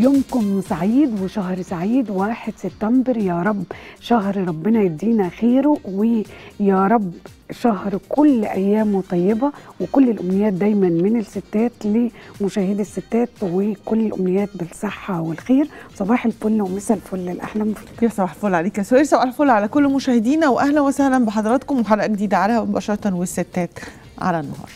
يومكم سعيد وشهر سعيد واحد سبتمبر يا رب شهر ربنا يدينا خيره ويا رب شهر كل ايامه طيبه وكل الامنيات دايما من الستات لمشاهدي الستات وكل الامنيات بالصحه والخير صباح الفل ومساء الفل الاحلام فيك يا صباح الفل عليك يا سهير صباح الفل على كل مشاهدينا واهلا وسهلا بحضراتكم وحلقه جديده على مباشره والستات على النهار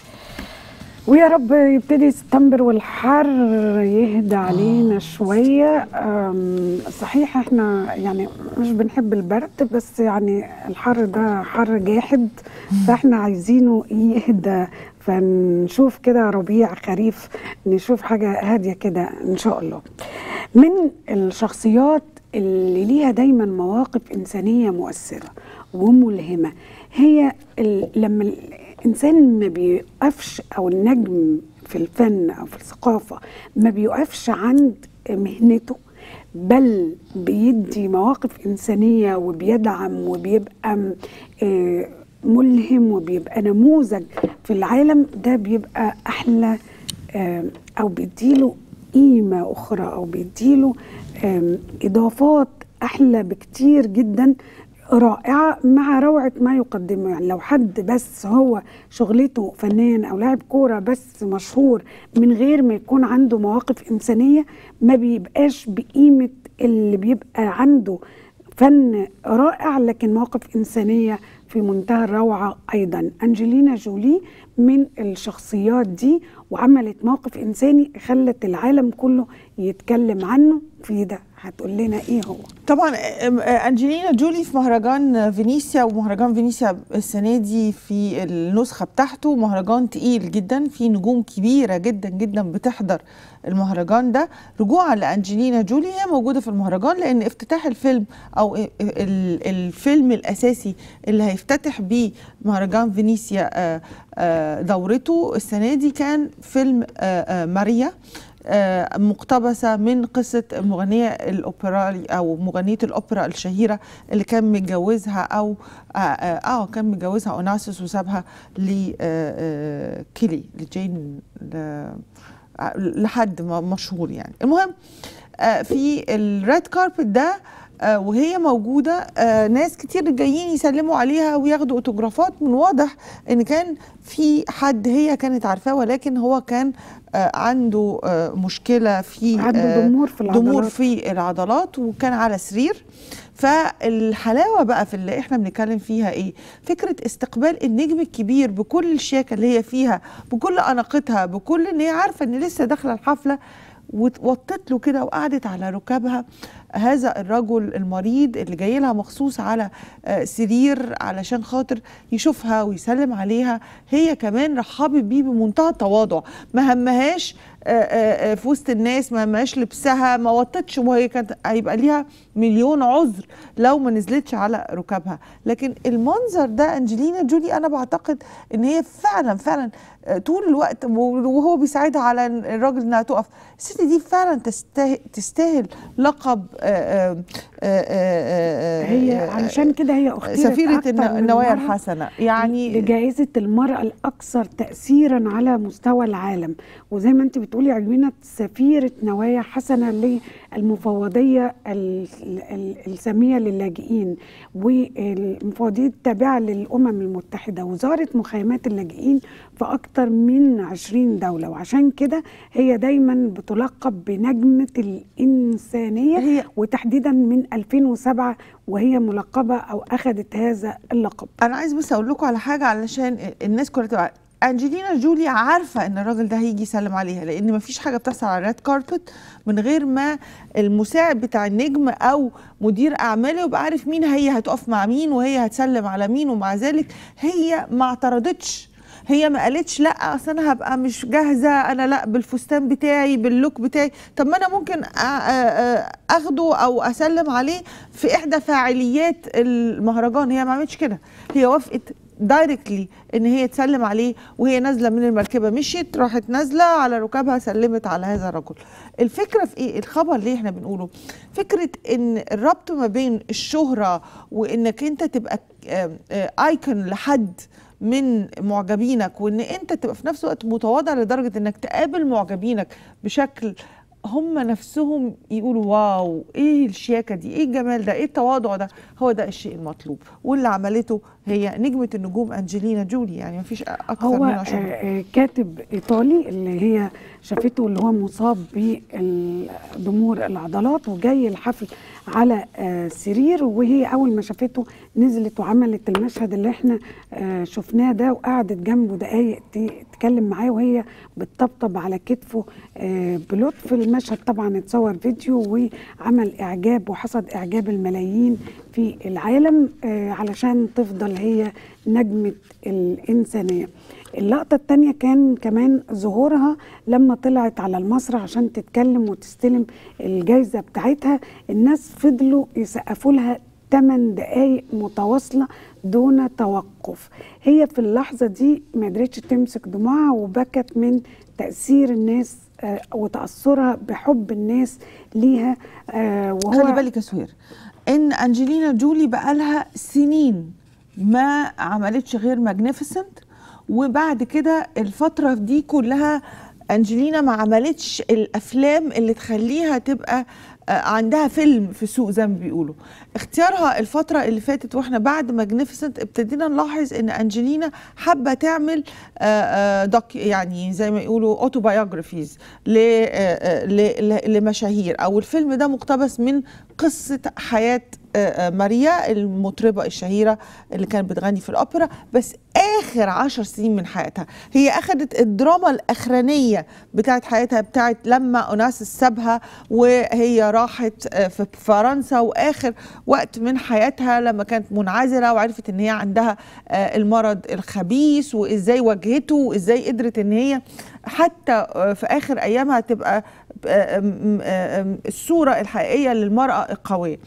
ويا رب يبتدي سبتمبر والحر يهدى علينا آه. شوية أم، صحيح احنا يعني مش بنحب البرد بس يعني الحر ده حر جاحد فاحنا عايزينه يهدى فنشوف كده ربيع خريف نشوف حاجة هادية كده ان شاء الله من الشخصيات اللي ليها دايما مواقف إنسانية مؤثرة وملهمة هي ال- لما الإنسان ما بيقفش أو النجم في الفن أو في الثقافة ما بيقفش عند مهنته بل بيدي مواقف إنسانية وبيدعم وبيبقى م- آه، ملهم وبيبقى نموذج في العالم ده بيبقى أحلى آه، أو بيديله قيمة أخرى أو بيديله آم، إضافات أحلى بكتير جدا رائعة مع روعة ما يقدمه يعني لو حد بس هو شغلته فنان أو لاعب كورة بس مشهور من غير ما يكون عنده مواقف إنسانية ما بيبقاش بقيمة اللي بيبقى عنده فن رائع لكن مواقف إنسانية في منتهى الروعة أيضا أنجلينا جولي من الشخصيات دي وعملت موقف إنساني خلت العالم كله يتكلم عنه في ده هتقول لنا إيه هو طبعا أم- انجلينا جولي في مهرجان فينيسيا ومهرجان فينيسيا السنه دي في النسخه بتاعته مهرجان تقيل جدا في نجوم كبيره جدا جدا بتحضر المهرجان ده رجوعا لانجلينا جولي هي موجوده في المهرجان لان افتتاح الفيلم او ال- الفيلم الاساسي اللي هيفتتح بيه مهرجان فينيسيا آه، آه، دورته السنه دي كان فيلم آه، آه، ماريا آه، مقتبسة من قصة المغنية الأوبرا أو مغنية الأوبرا الشهيرة اللي كان متجوزها أو آه, آه, آه كان متجوزها أوناسيس وسابها لكيلي لجين ل- لحد ما- مشهور يعني المهم آه، في الريد كاربت ده آه، وهي موجودة آه، ناس كتير جايين يسلموا عليها وياخدوا اوتوجرافات من واضح ان كان في حد هي كانت عارفاه ولكن هو كان آه، عنده آه، مشكلة في عنده آه، ضمور في العضلات ضمور في العضلات وكان على سرير فالحلاوه بقى في اللي احنا بنتكلم فيها ايه فكره استقبال النجم الكبير بكل الشياكه اللي هي فيها بكل اناقتها بكل ان هي عارفه ان لسه داخله الحفله ووطت له كده وقعدت على ركابها هذا الرجل المريض اللي جاي لها مخصوص على آه، سرير علشان خاطر يشوفها ويسلم عليها هي كمان رحبت بيه بمنتهى التواضع ما همهاش آه، آه، آه، في وسط الناس ما همهاش لبسها ما وطتش وهي كانت هيبقى ليها مليون عذر لو ما نزلتش على ركابها لكن المنظر ده انجلينا جولي انا بعتقد ان هي فعلا فعلا آه، طول الوقت وهو بيساعدها على الراجل انها تقف الست دي فعلا تستاهل, تستاهل لقب آه، آه، آه، آه، آه، هي آه، علشان كده هي اختيرت سفيرة أكتر الن- من النوايا مرة الحسنة يعني لجائزة المرأة الأكثر تأثيرا على مستوى العالم وزي ما أنت بتقولي علمينا سفيرة نوايا حسنة للمفوضية ال- ال- السامية للاجئين والمفوضية التابعة للأمم المتحدة وزارة مخيمات اللاجئين في أكثر من 20 دولة وعشان كده هي دايما بتلقب بنجمة الإنسانية هي وتحديدا من 2007 وهي ملقبة أو أخذت هذا اللقب انا عايز بس اقول لكم على حاجه علشان الناس كلها تبقى انجلينا جولي عارفه ان الراجل ده هيجي يسلم عليها لان مفيش حاجه بتحصل على الريد كاربت من غير ما المساعد بتاع النجم او مدير اعماله يبقى عارف مين هي هتقف مع مين وهي هتسلم على مين ومع ذلك هي ما اعترضتش هي ما قالتش لا اصل انا هبقى مش جاهزه انا لا بالفستان بتاعي باللوك بتاعي طب ما انا ممكن أ- أ- أ- اخده او اسلم عليه في احدى فاعليات المهرجان هي ما عملتش كده هي وافقت دايركتلي ان هي تسلم عليه وهي نازله من المركبه مشيت راحت نازله على ركابها سلمت على هذا الرجل الفكره في ايه الخبر ليه احنا بنقوله فكره ان الربط ما بين الشهره وانك انت تبقى ايكون لحد من معجبينك وان انت تبقى في نفس الوقت متواضع لدرجه انك تقابل معجبينك بشكل هم نفسهم يقولوا واو ايه الشياكه دي ايه الجمال ده ايه التواضع ده هو ده الشيء المطلوب واللي عملته هي نجمه النجوم انجلينا جولي يعني مفيش اكثر هو من آه، عشان آه، كاتب ايطالي اللي هي شافته اللي هو مصاب بضمور العضلات وجاي الحفل على آه، سرير وهي اول ما شافته نزلت وعملت المشهد اللي احنا آه، شفناه ده وقعدت جنبه دقايق ت- تتكلم معاه وهي بتطبطب على كتفه آه، بلطف المشهد طبعا اتصور فيديو وعمل اعجاب وحصد اعجاب الملايين في العالم آه، علشان تفضل هي نجمة الإنسانية اللقطة التانية كان كمان ظهورها لما طلعت على المسرح عشان تتكلم وتستلم الجايزة بتاعتها الناس فضلوا يسقفوا لها 8 دقايق متواصلة دون توقف هي في اللحظة دي ما قدرتش تمسك دموعها وبكت من تأثير الناس آه، وتأثرها بحب الناس ليها آه، وهو خلي بالك يا سهير ان انجلينا جولي بقالها سنين ما عملتش غير ماجنيفيسنت وبعد كده الفتره دي كلها انجلينا ما عملتش الافلام اللي تخليها تبقى آه، عندها فيلم في السوق زي ما بيقولوا اختيارها الفترة اللي فاتت واحنا بعد ماجنيفيسنت ابتدينا نلاحظ ان انجلينا حابة تعمل آه، آه، دوك يعني زي ما يقولوا اوتوبايوجرافيز لمشاهير او الفيلم ده مقتبس من قصة حياة آه، آه، ماريا المطربة الشهيرة اللي كانت بتغني في الأوبرا بس آخر عشر سنين من حياتها هي أخذت الدراما الأخرانية بتاعت حياتها بتاعت لما أوناس سابها وهي راحت آه، في فرنسا وآخر وقت من حياتها لما كانت منعزلة وعرفت إن هي عندها آه، المرض الخبيث وإزاي واجهته وإزاي قدرت إن هي حتى آه، في آخر أيامها تبقى آه، م- آه، آه، الصورة الحقيقية للمرأة القوية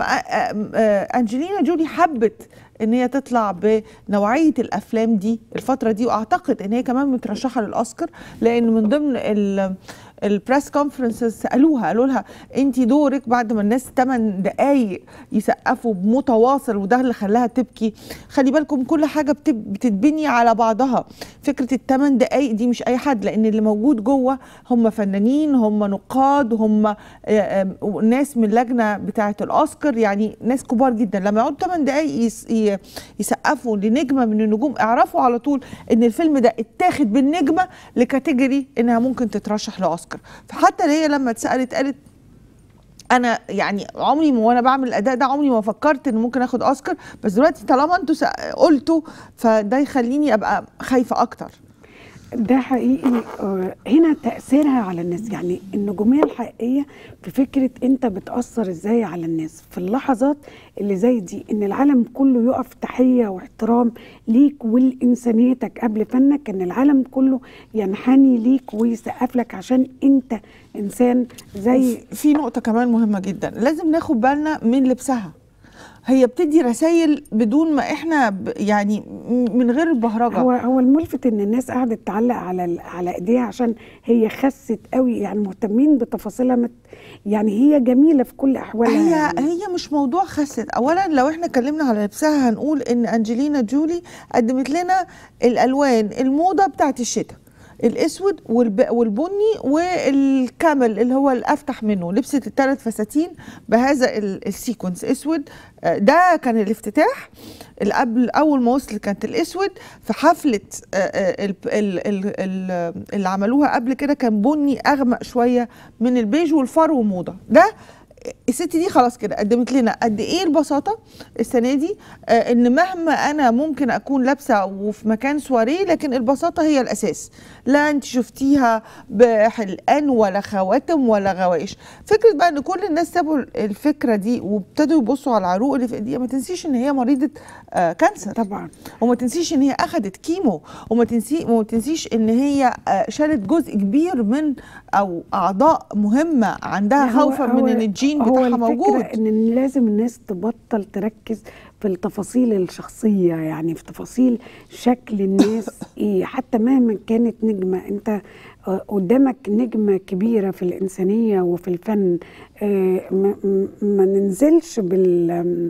فأنجلينا جولي حبت ان هي تطلع بنوعيه الافلام دي الفتره دي واعتقد ان هي كمان مترشحه للاوسكار لان من ضمن ال البريس كونفرنسز سالوها قالوا لها انت دورك بعد ما الناس 8 دقائق يسقفوا بمتواصل وده اللي خلاها تبكي خلي بالكم كل حاجه بتب- بتتبني على بعضها فكره الثمان دقائق دي مش اي حد لان اللي موجود جوه هم فنانين هم نقاد هم آه، آه، ناس من اللجنه بتاعه الاوسكار يعني ناس كبار جدا لما يقعدوا 8 دقائق يس- ي- يسقفوا لنجمه من النجوم اعرفوا على طول ان الفيلم ده اتاخد بالنجمه لكاتيجوري انها ممكن تترشح لاوسكار فحتى هي لما اتسالت قالت انا يعني عمري ما وانا بعمل الاداء ده عمري ما فكرت ان ممكن اخد اوسكار بس دلوقتي طالما انتوا سأ- قلتوا فده يخليني ابقى خايفه اكتر ده حقيقي آه، هنا تأثيرها على الناس يعني النجومية الحقيقية في فكرة انت بتأثر ازاي على الناس في اللحظات اللي زي دي ان العالم كله يقف تحية واحترام ليك ولإنسانيتك قبل فنك ان العالم كله ينحني ليك ويسقف لك عشان انت انسان زي في نقطه كمان مهمه جدا لازم ناخد بالنا من لبسها هي بتدي رسائل بدون ما احنا ب- يعني م- من غير البهرجه هو هو الملفت ان الناس قعدت تعلق على ال- على ايديها عشان هي خست قوي يعني مهتمين بتفاصيلها مت يعني هي جميله في كل احوالها هي يعني. هي مش موضوع خست اولا لو احنا اتكلمنا على لبسها هنقول ان انجلينا جولي قدمت لنا الالوان الموضه بتاعت الشتاء الاسود والب... والبني والكامل اللي هو الافتح منه لبست الثلاث فساتين بهذا ال- السيكونس اسود آه، ده كان الافتتاح اللي قبل اول ما وصلت كانت الاسود في حفله آه، آه، ال- ال- ال- ال- اللي عملوها قبل كده كان بني اغمق شويه من البيج والفرو موضه ده الست دي خلاص كده قدمت لنا قد ايه البساطه السنه دي آه ان مهما انا ممكن اكون لابسه وفي مكان سواريه لكن البساطه هي الاساس لا انت شفتيها بحلقان ولا خواتم ولا غوايش فكره بقى ان كل الناس سابوا الفكره دي وابتدوا يبصوا على العروق اللي في ايديها ما تنسيش ان هي مريضه آه كانسر طبعا وما تنسيش ان هي اخذت كيمو وما تنسي وما تنسيش ان هي آه، شالت جزء كبير من او اعضاء مهمه عندها هو- خوفا من هو- ان الجين هو بتاعها الفكرة موجود ان لازم الناس تبطل تركز في التفاصيل الشخصية يعني في تفاصيل شكل الناس ايه حتى مهما كانت نجمة انت آه، قدامك نجمة كبيرة في الإنسانية وفي الفن آه، ما- ما ما ننزلش بال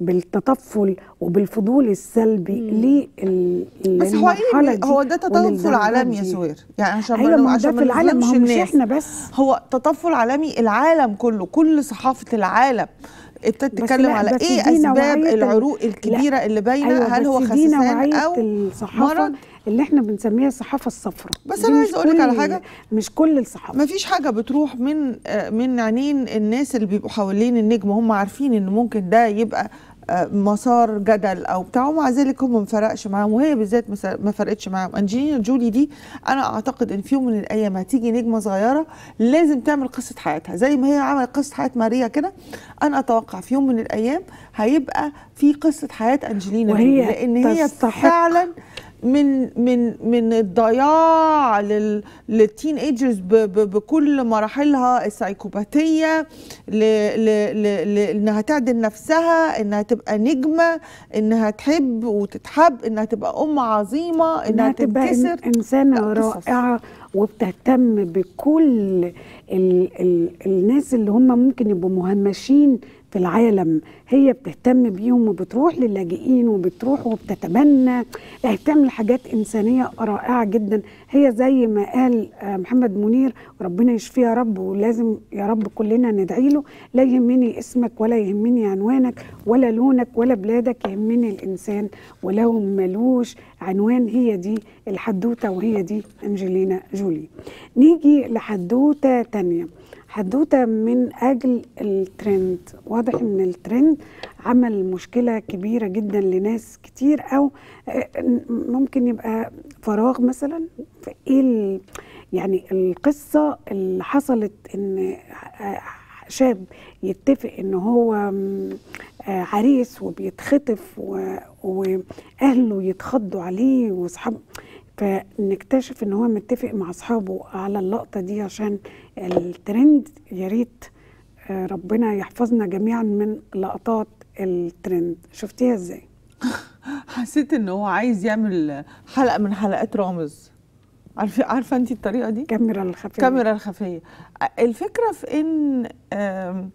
بالتطفل وبالفضول السلبي لل- بس هو للمرحلة ايه دي هو ده تطفل وللدرجات عالمي يا دي. سوير يعني عشان ايوه ما هو عشان ده في العالم ما هو نظلمش مش الناس. احنا بس هو تطفل عالمي العالم كله كل صحافه العالم ابتدت بس تتكلم لا، على بس ايه دي اسباب نوعية ال- العروق الكبيره اللي باينه أيوة هل هو بس دي خسسان نوعية او الصحافة مرض اللي احنا بنسميها الصحافة الصفراء بس دي أنا مش عايزة أقولك على كل- حاجة. مش كل الصحافة ما فيش حاجة بتروح من آه، من عينين الناس اللي بيبقوا حوالين النجم هم عارفين ان ممكن ده يبقى آه، مسار جدل او بتاع ومع ذلك هم ما فرقش معاهم وهي بالذات ما س- ما فرقتش معاهم انجلينا جولي دي انا اعتقد ان في يوم من الايام هتيجي نجمه صغيره لازم تعمل قصه حياتها زي ما هي عملت قصه حياه ماريا كده انا اتوقع في يوم من الايام هيبقى في قصه حياه انجلينا وهي جولي لان هي تستحق. فعلا من من من الضياع لل للتين ايجرز ب ب بكل مراحلها السايكوباتيه ل ل ل ل انها تعدل نفسها انها تبقى نجمه انها تحب وتتحب انها تبقى ام عظيمه انها انها تبقى تنكسر إن- انسانه لا، قصص. رائعه وبتهتم بكل ال ال الناس اللي هم ممكن يبقوا مهمشين في العالم هي بتهتم بيهم وبتروح للاجئين وبتروح وبتتبنى يعني بتعمل حاجات انسانيه رائعه جدا هي زي ما قال آه، محمد منير وربنا يشفيه يا رب ولازم يا رب كلنا ندعي له لا يهمني اسمك ولا يهمني عنوانك ولا لونك ولا بلادك يهمني الانسان ولو ملوش عنوان هي دي الحدوته وهي دي انجلينا جولي نيجي لحدوته تانية حدوته من اجل الترند واضح ان الترند عمل مشكله كبيره جدا لناس كتير او آه، ممكن يبقى فراغ مثلا في ايه ال- يعني القصه اللي حصلت ان آه، شاب يتفق ان هو م، آه، عريس وبيتخطف و- واهله يتخضوا عليه واصحابه فنكتشف ان هو متفق مع اصحابه على اللقطه دي عشان الترند يا ريت آه، ربنا يحفظنا جميعا من لقطات الترند شفتيها ازاي حسيت ان هو عايز يعمل حلقه من حلقات رامز عارفه عارفه انت الطريقه دي كاميرا الخفيه الكاميرا الخفيه الفكره في ان آم،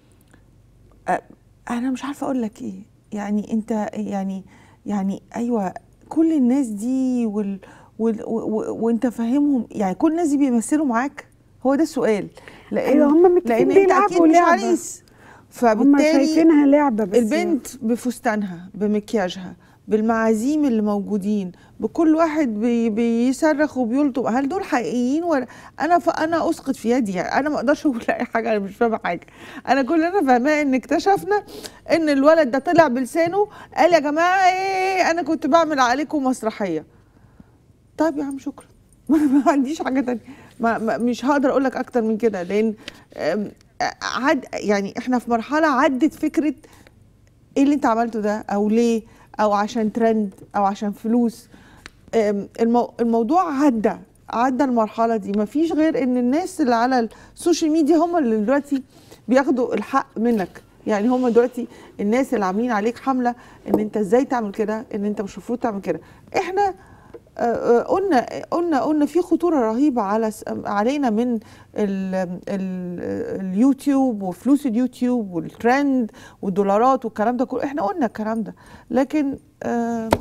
آه، انا مش عارفه اقول لك ايه يعني انت يعني يعني ايوه كل الناس دي وال وال و- و- وانت فاهمهم يعني كل الناس دي بيمثلوا معاك هو ده السؤال لان أيوة، هم متفقين لان انت بيلعبوا اكيد مش لعبة. عريس هم فبالتالي شايفينها لعبه بس البنت بفستانها بمكياجها بالمعازيم اللي موجودين بكل واحد بي بيصرخ وبيلطم هل دول حقيقيين ولا انا فانا اسقط في يدي يعني انا ما اقدرش اقول اي حاجه انا مش فاهمه حاجه انا كل اللي انا فاهماه ان اكتشفنا ان الولد ده طلع بلسانه قال يا جماعه ايه انا كنت بعمل عليكم مسرحيه طيب يا عم شكرا ما ما عنديش حاجه تانية ما ما مش هقدر اقول لك اكتر من كده لان أم، عد يعني احنا في مرحله عدت فكره ايه اللي انت عملته ده او ليه او عشان ترند او عشان فلوس أم، المو الموضوع عدى عدى المرحله دي ما فيش غير ان الناس اللي على السوشيال ميديا هم اللي دلوقتي بياخدوا الحق منك يعني هم دلوقتي الناس اللي عاملين عليك حمله ان انت ازاي تعمل كده ان انت مش المفروض تعمل كده احنا آه، آه، قلنا قلنا قلنا في خطوره رهيبه على س- علينا من ال ال اليوتيوب وفلوس اليوتيوب والترند والدولارات والكلام ده كله احنا قلنا الكلام ده لكن آه،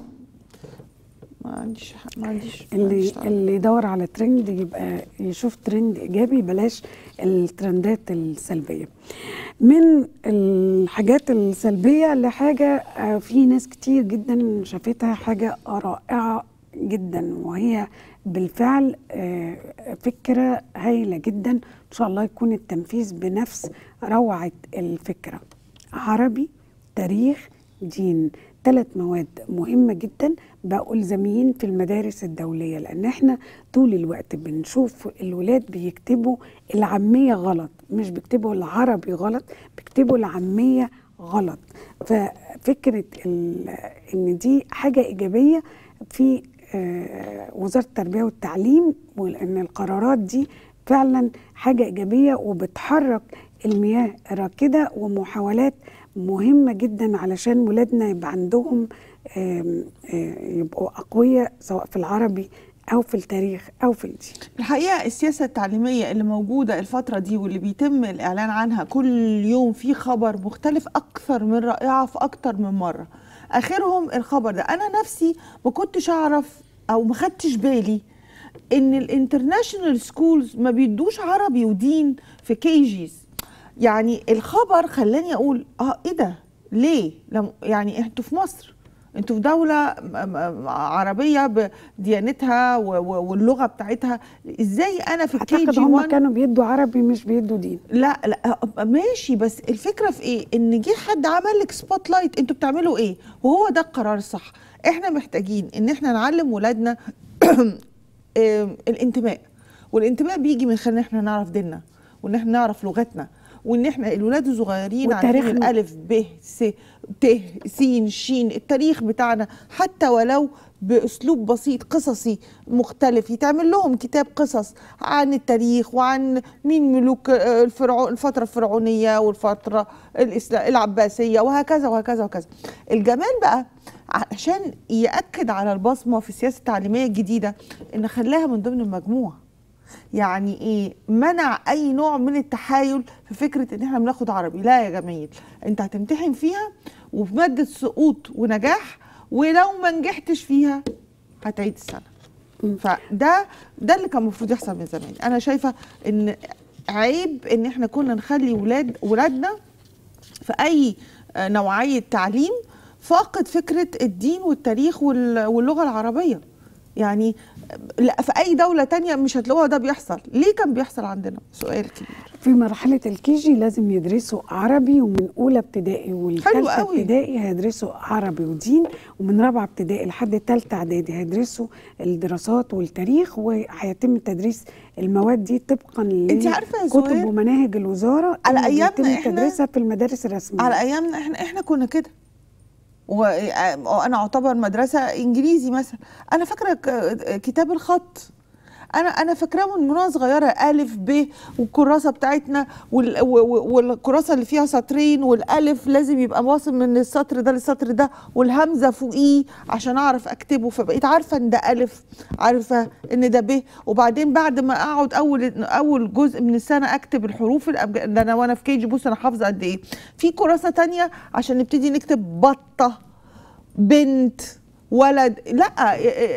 ما عنديش ما عنديش ما اللي عنديش تعليق. اللي يدور على ترند يبقى يشوف ترند ايجابي بلاش الترندات السلبيه من الحاجات السلبيه لحاجه آه، في ناس كتير جدا شافتها حاجه رائعه جدا وهي بالفعل آه، فكره هايله جدا ان شاء الله يكون التنفيذ بنفس روعه الفكره عربي تاريخ دين ثلاث مواد مهمة جدا بقوا إلزاميين في المدارس الدولية لأن احنا طول الوقت بنشوف الولاد بيكتبوا العامية غلط مش بيكتبوا العربي غلط بيكتبوا العامية غلط ففكرة ال- إن دي حاجة إيجابية في آه، وزارة التربية والتعليم وإن القرارات دي فعلا حاجة إيجابية وبتحرك المياه الراكدة ومحاولات مهمة جدا علشان ولادنا يبقى عندهم آم، آه، يبقوا أقوياء سواء في العربي او في التاريخ او في الدين الحقيقه السياسه التعليميه اللي موجوده الفتره دي واللي بيتم الاعلان عنها كل يوم في خبر مختلف اكثر من رائعه في اكثر من مره اخرهم الخبر ده انا نفسي ما كنتش اعرف او ما خدتش بالي ان الانترناشونال سكولز ما بيدوش عربي ودين في كي جيز يعني الخبر خلاني اقول اه ايه ده ليه لم يعني انتوا في مصر انتوا في دولة م- م- عربية بديانتها و- و- واللغة بتاعتها ازاي انا في الكي اعتقد جي هم 1 كانوا بيدوا عربي مش بيدوا دين لا لا ماشي بس الفكره في ايه ان جه حد عمل لك سبوت لايت انتوا بتعملوا ايه وهو ده القرار الصح احنا محتاجين ان احنا نعلم ولادنا آم، الانتماء والانتماء بيجي من خلال ان احنا نعرف ديننا وان احنا نعرف لغتنا وان احنا الولاد الصغيرين عارفين وتاريخنا. الالف ب س ت س ش التاريخ بتاعنا حتى ولو باسلوب بسيط قصصي مختلف يتعمل لهم كتاب قصص عن التاريخ وعن مين ملوك آه، الفرعون الفتره الفرعونيه والفتره الإسلا- العباسيه وهكذا وهكذا وهكذا الجمال بقى عشان ياكد على البصمه في السياسه التعليميه الجديده ان خلاها من ضمن المجموع يعني ايه منع اي نوع من التحايل في فكره ان احنا بناخد عربي لا يا جميل انت هتمتحن فيها وفي ماده سقوط ونجاح ولو ما نجحتش فيها هتعيد السنه فده ده اللي كان المفروض يحصل من زمان انا شايفه ان عيب ان احنا كنا نخلي ولاد ولادنا في اي آه، نوعيه تعليم فاقد فكره الدين والتاريخ وال- واللغه العربيه يعني لا في اي دوله تانية مش هتلاقوها ده بيحصل ليه كان بيحصل عندنا سؤال كبير في مرحلة الكيجي لازم يدرسوا عربي ومن أولى ابتدائي والثالثة قوي. ابتدائي هيدرسوا عربي ودين ومن رابعة ابتدائي لحد تالتة إعدادي هيدرسوا الدراسات والتاريخ وهيتم تدريس المواد دي طبقا انت عارفة يا لكتب زهير؟ ومناهج الوزارة على اللي أيامنا بيتم إحنا- تدريسها في المدارس الرسمية على ايامنا احنا احنا كنا كده وانا اعتبر مدرسه انجليزي مثلا انا فاكره ك- كتاب الخط انا انا فاكراه من وانا صغيره الف ب والكراسه بتاعتنا وال- و- و- والكراسه اللي فيها سطرين والالف لازم يبقى واصل من السطر ده للسطر ده والهمزه فوقيه عشان اعرف اكتبه فبقيت عارفه ان ده الف عارفه ان ده ب وبعدين بعد ما اقعد اول اول جزء من السنه اكتب الحروف الأبج... ده انا وانا في كيجي بص انا حافظه قد ايه في كراسه تانية عشان نبتدي نكتب بطه بنت ولد لا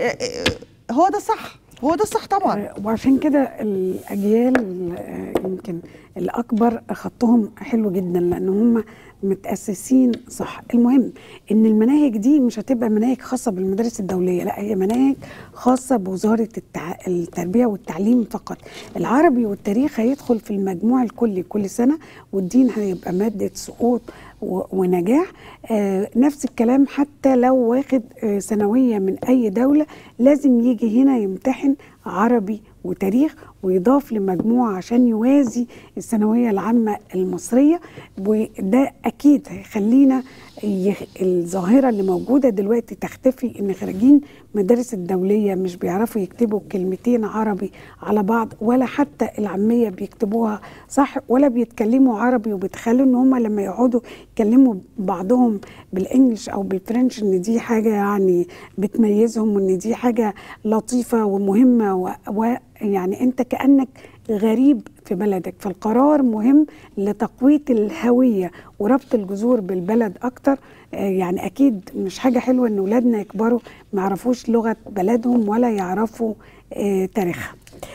هو ده صح هو ده صح طبعا آه، وعشان كده الأجيال آه، يمكن الأكبر خطهم حلو جدا لأن هم متأسسين صح المهم إن المناهج دي مش هتبقى مناهج خاصة بالمدارس الدولية لا هي مناهج خاصة بوزارة التع... التربية والتعليم فقط العربي والتاريخ هيدخل في المجموع الكلي كل سنة والدين هيبقى مادة سقوط و- ونجاح آه نفس الكلام حتى لو واخد آه ثانوية من أي دولة لازم يجي هنا يمتحن عربي وتاريخ ويضاف لمجموعة عشان يوازي الثانوية العامة المصرية وده أكيد هيخلينا يخ- الظاهرة اللي موجودة دلوقتي تختفي إن خريجين مدارس الدولية مش بيعرفوا يكتبوا كلمتين عربي على بعض ولا حتى العامية بيكتبوها صح ولا بيتكلموا عربي وبتخلوا إن هم لما يقعدوا يكلموا بعضهم بالإنجلش أو بالفرنش إن دي حاجة يعني بتميزهم وإن دي حاجة لطيفة ومهمة و- ويعني أنت كأنك غريب في بلدك فالقرار مهم لتقوية الهوية وربط الجذور بالبلد أكتر آه، يعني أكيد مش حاجة حلوة إن ولادنا يكبروا ما يعرفوش لغة بلدهم ولا يعرفوا آه، تاريخها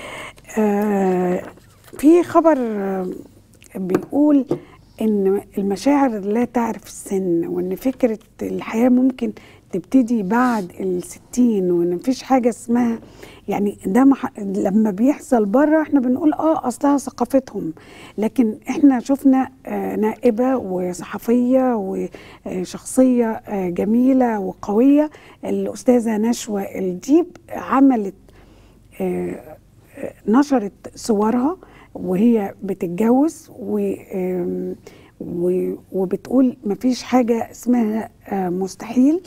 آه، في خبر آه، بيقول ان المشاعر لا تعرف السن وان فكرة الحياة ممكن تبتدي بعد الستين وان مفيش حاجة اسمها يعني ده مح... لما بيحصل بره احنا بنقول اه اصلها ثقافتهم لكن احنا شفنا آه نائبة وصحفية وشخصية آه جميلة وقوية الأستاذة نشوى الديب عملت آه، آه، نشرت صورها وهي بتتجوز و آم، و- وبتقول مفيش حاجة اسمها آه، مستحيل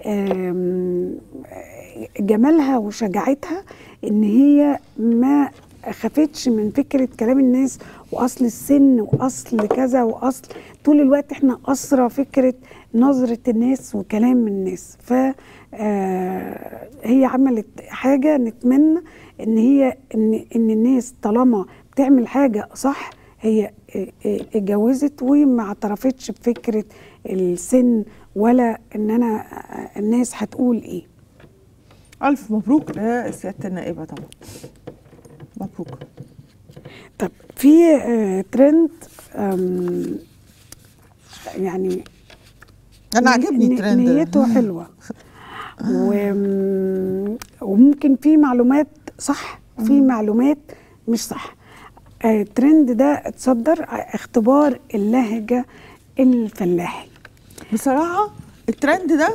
آم، آه، جمالها وشجاعتها ان هي ما خافتش من فكره كلام الناس واصل السن واصل كذا واصل طول الوقت احنا اسرى فكره نظره الناس وكلام الناس ف آه، هي عملت حاجه نتمنى ان هي ان ان الناس طالما بتعمل حاجه صح هي اه، اه، اتجوزت وما اعترفتش بفكره السن ولا ان انا اه، الناس هتقول ايه الف مبروك لسياده النائبه طبعا مبروك طب في اه، ترند أم، يعني انا عاجبني ن- الترند ده. نيته حلوه وم- وممكن في معلومات صح وفي معلومات مش صح آه، الترند ده اتصدر ع- اختبار اللهجه الفلاحي بصراحة الترند ده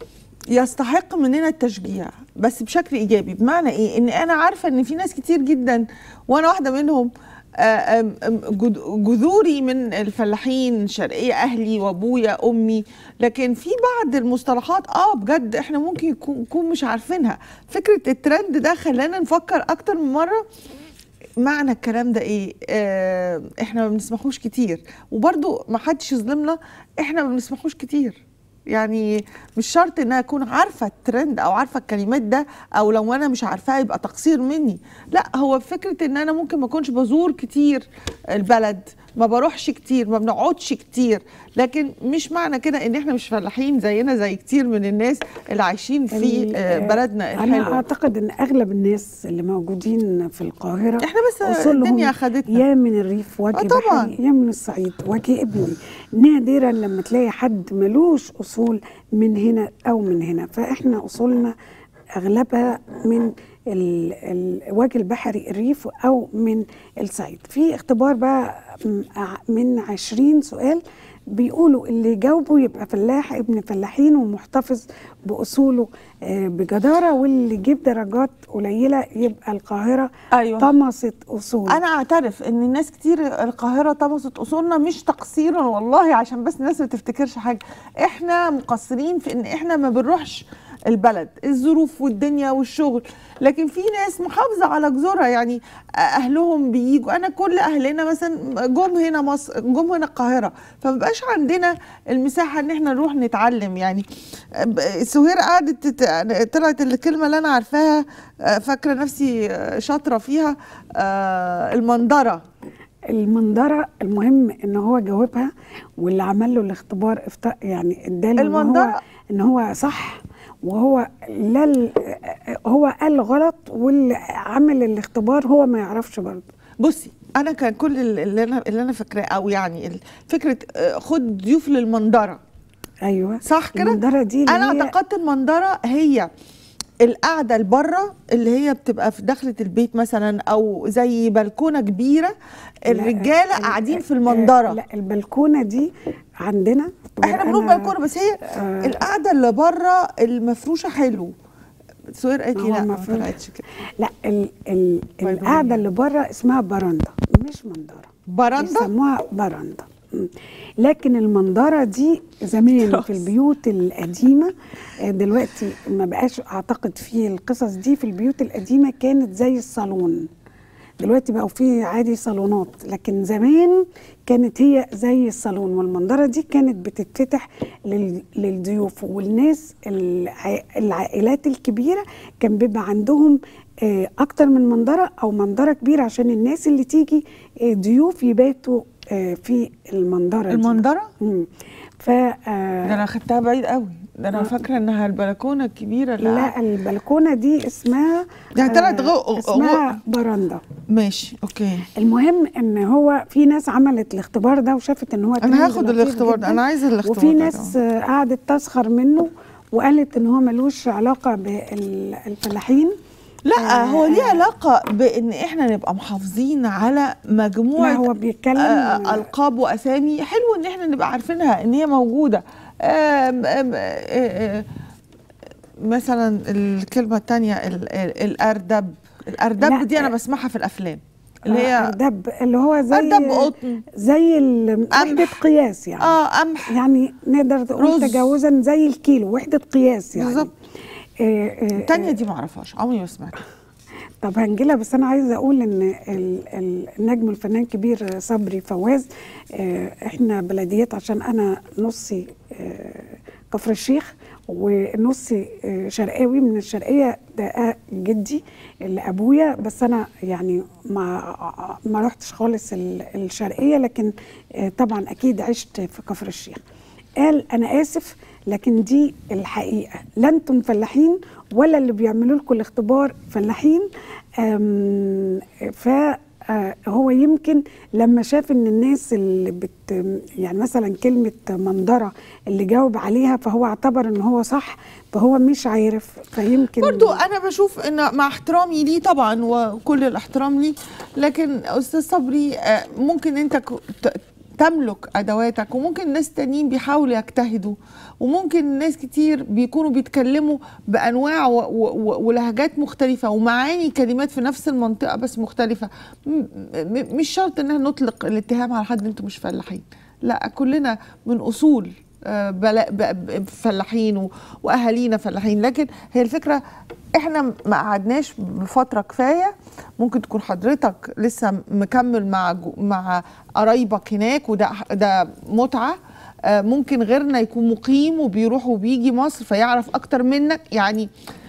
يستحق مننا التشجيع بس بشكل ايجابي بمعنى ايه ان انا عارفه ان في ناس كتير جدا وانا واحده منهم آه، آم، آم، جد- جذوري من الفلاحين شرقيه اهلي وابويا امي لكن في بعض المصطلحات اه بجد احنا ممكن يكون نكون مش عارفينها فكره الترند ده خلانا نفكر اكتر من مره معنى الكلام ده ايه آه احنا ما بنسمحوش كتير وبرضو ما حدش يظلمنا احنا ما بنسمحوش كتير يعني مش شرط ان انا اكون عارفه الترند او عارفه الكلمات ده او لو انا مش عارفاها يبقى تقصير مني لا هو فكره ان انا ممكن ما اكونش بزور كتير البلد ما بروحش كتير ما بنقعدش كتير لكن مش معنى كده ان احنا مش فلاحين زينا زي كتير من الناس اللي عايشين في ال- آه، بلدنا انا الحلوه اعتقد ان اغلب الناس اللي موجودين في القاهره احنا بس أصولهم الدنيا خدتنا يا من الريف وجه آه طبعاً. بحري يا من الصعيد وجه ابني نادرا لما تلاقي حد ملوش اصول من هنا او من هنا فاحنا اصولنا اغلبها من ال- ال- وجه البحري الريف او من الصعيد في اختبار بقى م- ع- من عشرين سؤال بيقولوا اللي يجاوبه يبقى فلاح ابن فلاحين ومحتفظ باصوله آه، بجداره واللي يجيب درجات قليله يبقى القاهره أيوة. طمست اصوله انا اعترف ان الناس كتير القاهره طمست اصولنا مش تقصيرا والله عشان بس الناس ما تفتكرش حاجه احنا مقصرين في ان احنا ما بنروحش البلد الظروف والدنيا والشغل لكن في ناس محافظه على جذورها يعني اهلهم بيجوا انا كل اهلنا مثلا جم هنا مصر جم هنا القاهره فما بقاش عندنا المساحه ان احنا نروح نتعلم يعني ب- سهير قعدت تت- طلعت الكلمه اللي انا عارفاها آه، فاكره نفسي آه، شاطره فيها آه، المندره المنظره المهم ان هو جاوبها واللي عمل له الاختبار افت... يعني اداله ان هو المنظرة- ان هو صح وهو لا ال- هو قال غلط واللي عمل الاختبار هو ما يعرفش برضه بصي انا كان كل اللي انا اللي انا فاكراه او يعني ال- فكره آه، خد ضيوف للمندره ايوه صح كده المنظره دي اللي انا هي- اعتقدت المندره هي القعده لبره اللي هي بتبقى في دخله البيت مثلا او زي بلكونه كبيره الرجاله ال- قاعدين في آه، المندره لا البلكونه دي عندنا احنا بنقول أنا- بلكونه بس هي آه. القعده اللي بره المفروشه حلو سهير قالت لي ما هو لا ما المفروض- طلعتش كده لا ال ال باي باي. القعده اللي بره اسمها براندا مش منظره براندا يسموها براندا مم. لكن المنظره دي زمان خلاص. في البيوت القديمه آه، دلوقتي ما بقاش اعتقد في القصص دي في البيوت القديمه كانت زي الصالون دلوقتي بقوا في عادي صالونات لكن زمان كانت هي زي الصالون والمنظره دي كانت بتتفتح لل- للضيوف والناس الع- العائلات الكبيره كان بيبقى عندهم آه، اكتر من منظره او منظره كبيره عشان الناس اللي تيجي آه، ضيوف يباتوا آه، في المنظره دي المندره مم. ف آه، ده انا خدتها بعيد قوي ده انا فاكره انها البلكونه الكبيره اللي لا البلكونه دي اسمها ده طلعت غو- غو- اسمها براندا ماشي اوكي المهم ان هو في ناس عملت الاختبار ده وشافت ان هو ترند انا هاخد لطيف الاختبار ده جداً. انا عايزه الاختبار وفي ده ناس آه، قعدت تسخر منه وقالت ان هو ملوش علاقه بالفلاحين لا هو ليه علاقه بان احنا نبقى محافظين على مجموعه لا هو بيتكلم آه، القاب واسامي حلو ان احنا نبقى عارفينها ان هي موجوده آم، آم، آه، آه، مثلا الكلمه الثانيه الاردب الاردب لا، دي انا آه، بسمعها في الافلام اللي آه، هي اردب اللي هو زي اردب قطن زي ال- وحده قياس يعني اه قمح يعني نقدر تقول رز. تجاوزا زي الكيلو وحده قياس يعني بالظبط. آه، آه، الثانيه دي ما اعرفهاش عمري ما سمعتها طب هنجيلها بس انا عايزه اقول ان ال- ال- النجم الفنان الكبير صبري فواز آه، احنا بلديات عشان انا نصي آه، كفر الشيخ ونصي آه، شرقاوي من الشرقيه ده آه، جدي اللي ابويا بس انا يعني ما ما رحتش خالص ال- الشرقيه لكن آه، طبعا اكيد عشت في كفر الشيخ قال انا اسف لكن دي الحقيقه لا انتم فلاحين ولا اللي بيعملوا لكم الاختبار فلاحين أم، ف آه، هو يمكن لما شاف ان الناس اللي بت يعني مثلا كلمه منظره اللي جاوب عليها فهو اعتبر ان هو صح فهو مش عارف فيمكن برضو انا بشوف ان مع احترامي ليه طبعا وكل الاحترام ليه لكن استاذ صبري آه، ممكن انت ك- ت- تملك ادواتك وممكن ناس تانيين بيحاولوا يجتهدوا وممكن ناس كتير بيكونوا بيتكلموا بانواع و- و- ولهجات مختلفه ومعاني كلمات في نفس المنطقه بس مختلفه م- م- مش شرط ان احنا نطلق الاتهام على حد انتوا مش فلاحين لا كلنا من اصول آه، بلا- ب- ب- فلاحين و- واهالينا فلاحين لكن هي الفكره احنا ما قعدناش بفتره كفايه ممكن تكون حضرتك لسه مكمل مع جو- مع قرايبك هناك وده ده متعه آه، ممكن غيرنا يكون مقيم وبيروح وبيجي مصر فيعرف اكتر منك يعني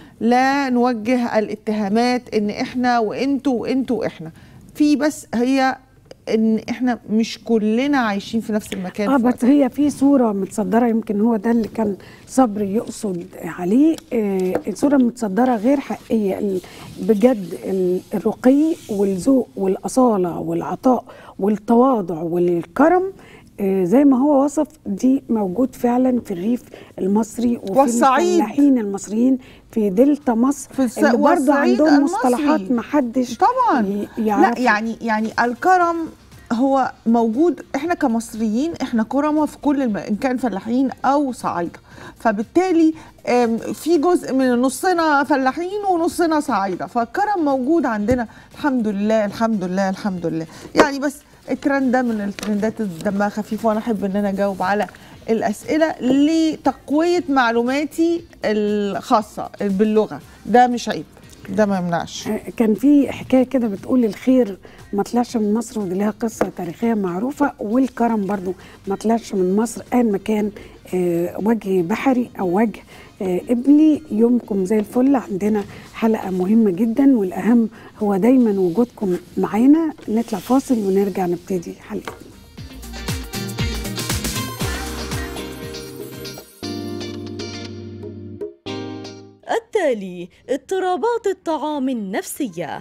لا نوجه الاتهامات ان احنا وانتوا وانتوا واحنا في بس هي ان احنا مش كلنا عايشين في نفس المكان اه في وقت بس هي في صوره متصدره يمكن هو ده اللي كان صبري يقصد عليه آه الصوره متصدره غير حقيقيه ال- بجد ال- الرقي والذوق والاصاله والعطاء والتواضع والكرم آه زي ما هو وصف دي موجود فعلا في الريف المصري وفي والصعيد. الفلاحين المصريين في دلتا مصر في الس- اللي برضه والصعيد عندهم المصري. مصطلحات محدش طبعا ي- لا يعرفها. يعني يعني الكرم هو موجود احنا كمصريين احنا كرمة في كل الم... ان كان فلاحين او صعايده فبالتالي آم، في جزء من نصنا فلاحين ونصنا صعايده فالكرم موجود عندنا الحمد لله الحمد لله الحمد لله يعني بس الترند ده من الترندات اللي دمها خفيف وانا احب ان انا اجاوب على الاسئله لتقويه معلوماتي الخاصه باللغه ده مش عيب ده ما يمنعش كان في حكايه كده بتقول الخير ما طلعش من مصر ودي لها قصه تاريخيه معروفه والكرم برضو ما طلعش من مصر ان ما كان آه، وجه بحري او وجه آه، ابلي يومكم زي الفل عندنا حلقه مهمه جدا والاهم هو دايما وجودكم معانا نطلع فاصل ونرجع نبتدي حلقتنا التالي اضطرابات الطعام النفسية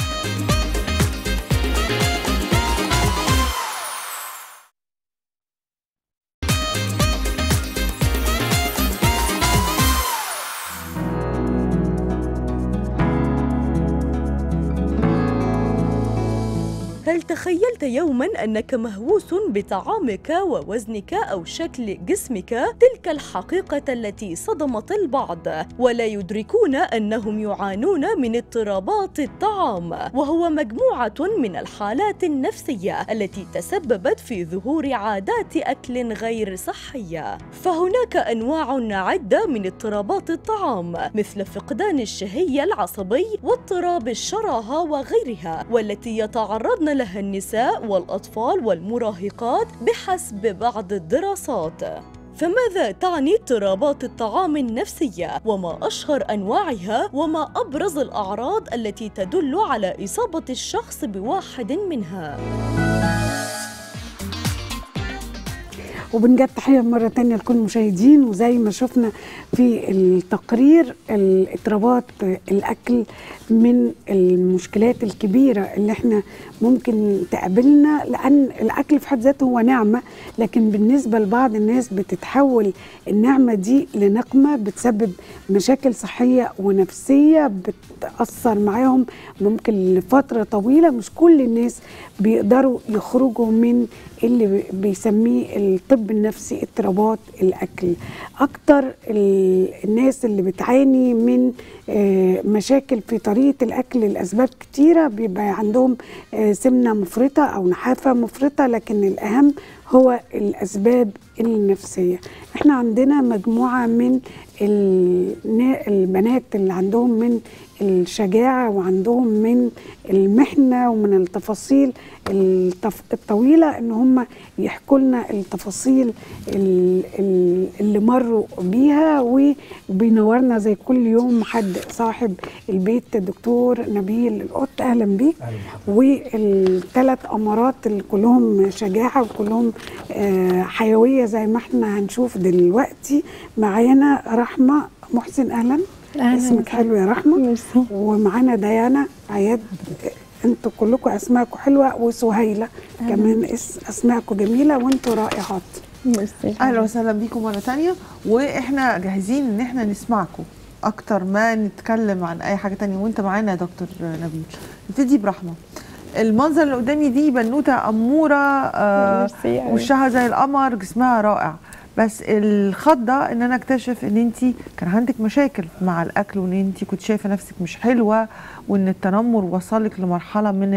هل تخيلت يوما أنك مهووس بطعامك ووزنك أو شكل جسمك؟ تلك الحقيقة التي صدمت البعض ولا يدركون أنهم يعانون من اضطرابات الطعام وهو مجموعة من الحالات النفسية التي تسببت في ظهور عادات أكل غير صحية فهناك أنواع عدة من اضطرابات الطعام مثل فقدان الشهية العصبي واضطراب الشراهة وغيرها والتي يتعرضن لها النساء والأطفال والمراهقات بحسب بعض الدراسات فماذا تعني اضطرابات الطعام النفسية وما أشهر أنواعها وما أبرز الأعراض التي تدل على إصابة الشخص بواحد منها وبنجد تحية مرة تانية لكل المشاهدين وزي ما شفنا في التقرير الاضطرابات الأكل من المشكلات الكبيرة اللي احنا ممكن تقابلنا لأن الأكل في حد ذاته هو نعمة لكن بالنسبة لبعض الناس بتتحول النعمة دي لنقمة بتسبب مشاكل صحية ونفسية بتأثر معاهم ممكن لفترة طويلة مش كل الناس بيقدروا يخرجوا من اللي بيسميه الطب النفسي اضطرابات الاكل اكتر ال- الناس اللي بتعاني من آه، مشاكل في طريقه الاكل لاسباب كتيره بيبقى عندهم آه، سمنه مفرطه او نحافه مفرطه لكن الاهم هو الاسباب النفسيه احنا عندنا مجموعه من النا- البنات اللي عندهم من الشجاعه وعندهم من المحنه ومن التفاصيل التف... الطويله ان هم يحكوا لنا التفاصيل ال- ال- اللي مروا بيها وبينورنا زي كل يوم حد صاحب البيت الدكتور نبيل القط اهلا بيك أهلا بحضرتك. والثلاث امارات اللي كلهم شجاعه وكلهم آه، حيويه زي ما احنا هنشوف دلوقتي معانا رحمه محسن اهلا أهلاً اسمك وسهلاً. حلو يا رحمه ميرسي. ومعانا ديانا عياد انتوا كلكم اسماءكم حلوه وسهيله كمان اس اسماءكم جميله وانتوا رائعات ميرسي اهلا وسهلا بيكم مره تانية واحنا جاهزين ان احنا نسمعكم اكتر ما نتكلم عن اي حاجه تانية وانت معانا يا دكتور نبيل نبتدي برحمه المنظر اللي قدامي دي بنوته اموره آه ميرسي أوي. وشها زي القمر جسمها رائع بس الخضه ان انا اكتشف ان انت كان عندك مشاكل مع الاكل وان انت كنت شايفه نفسك مش حلوه وان التنمر وصلك لمرحله من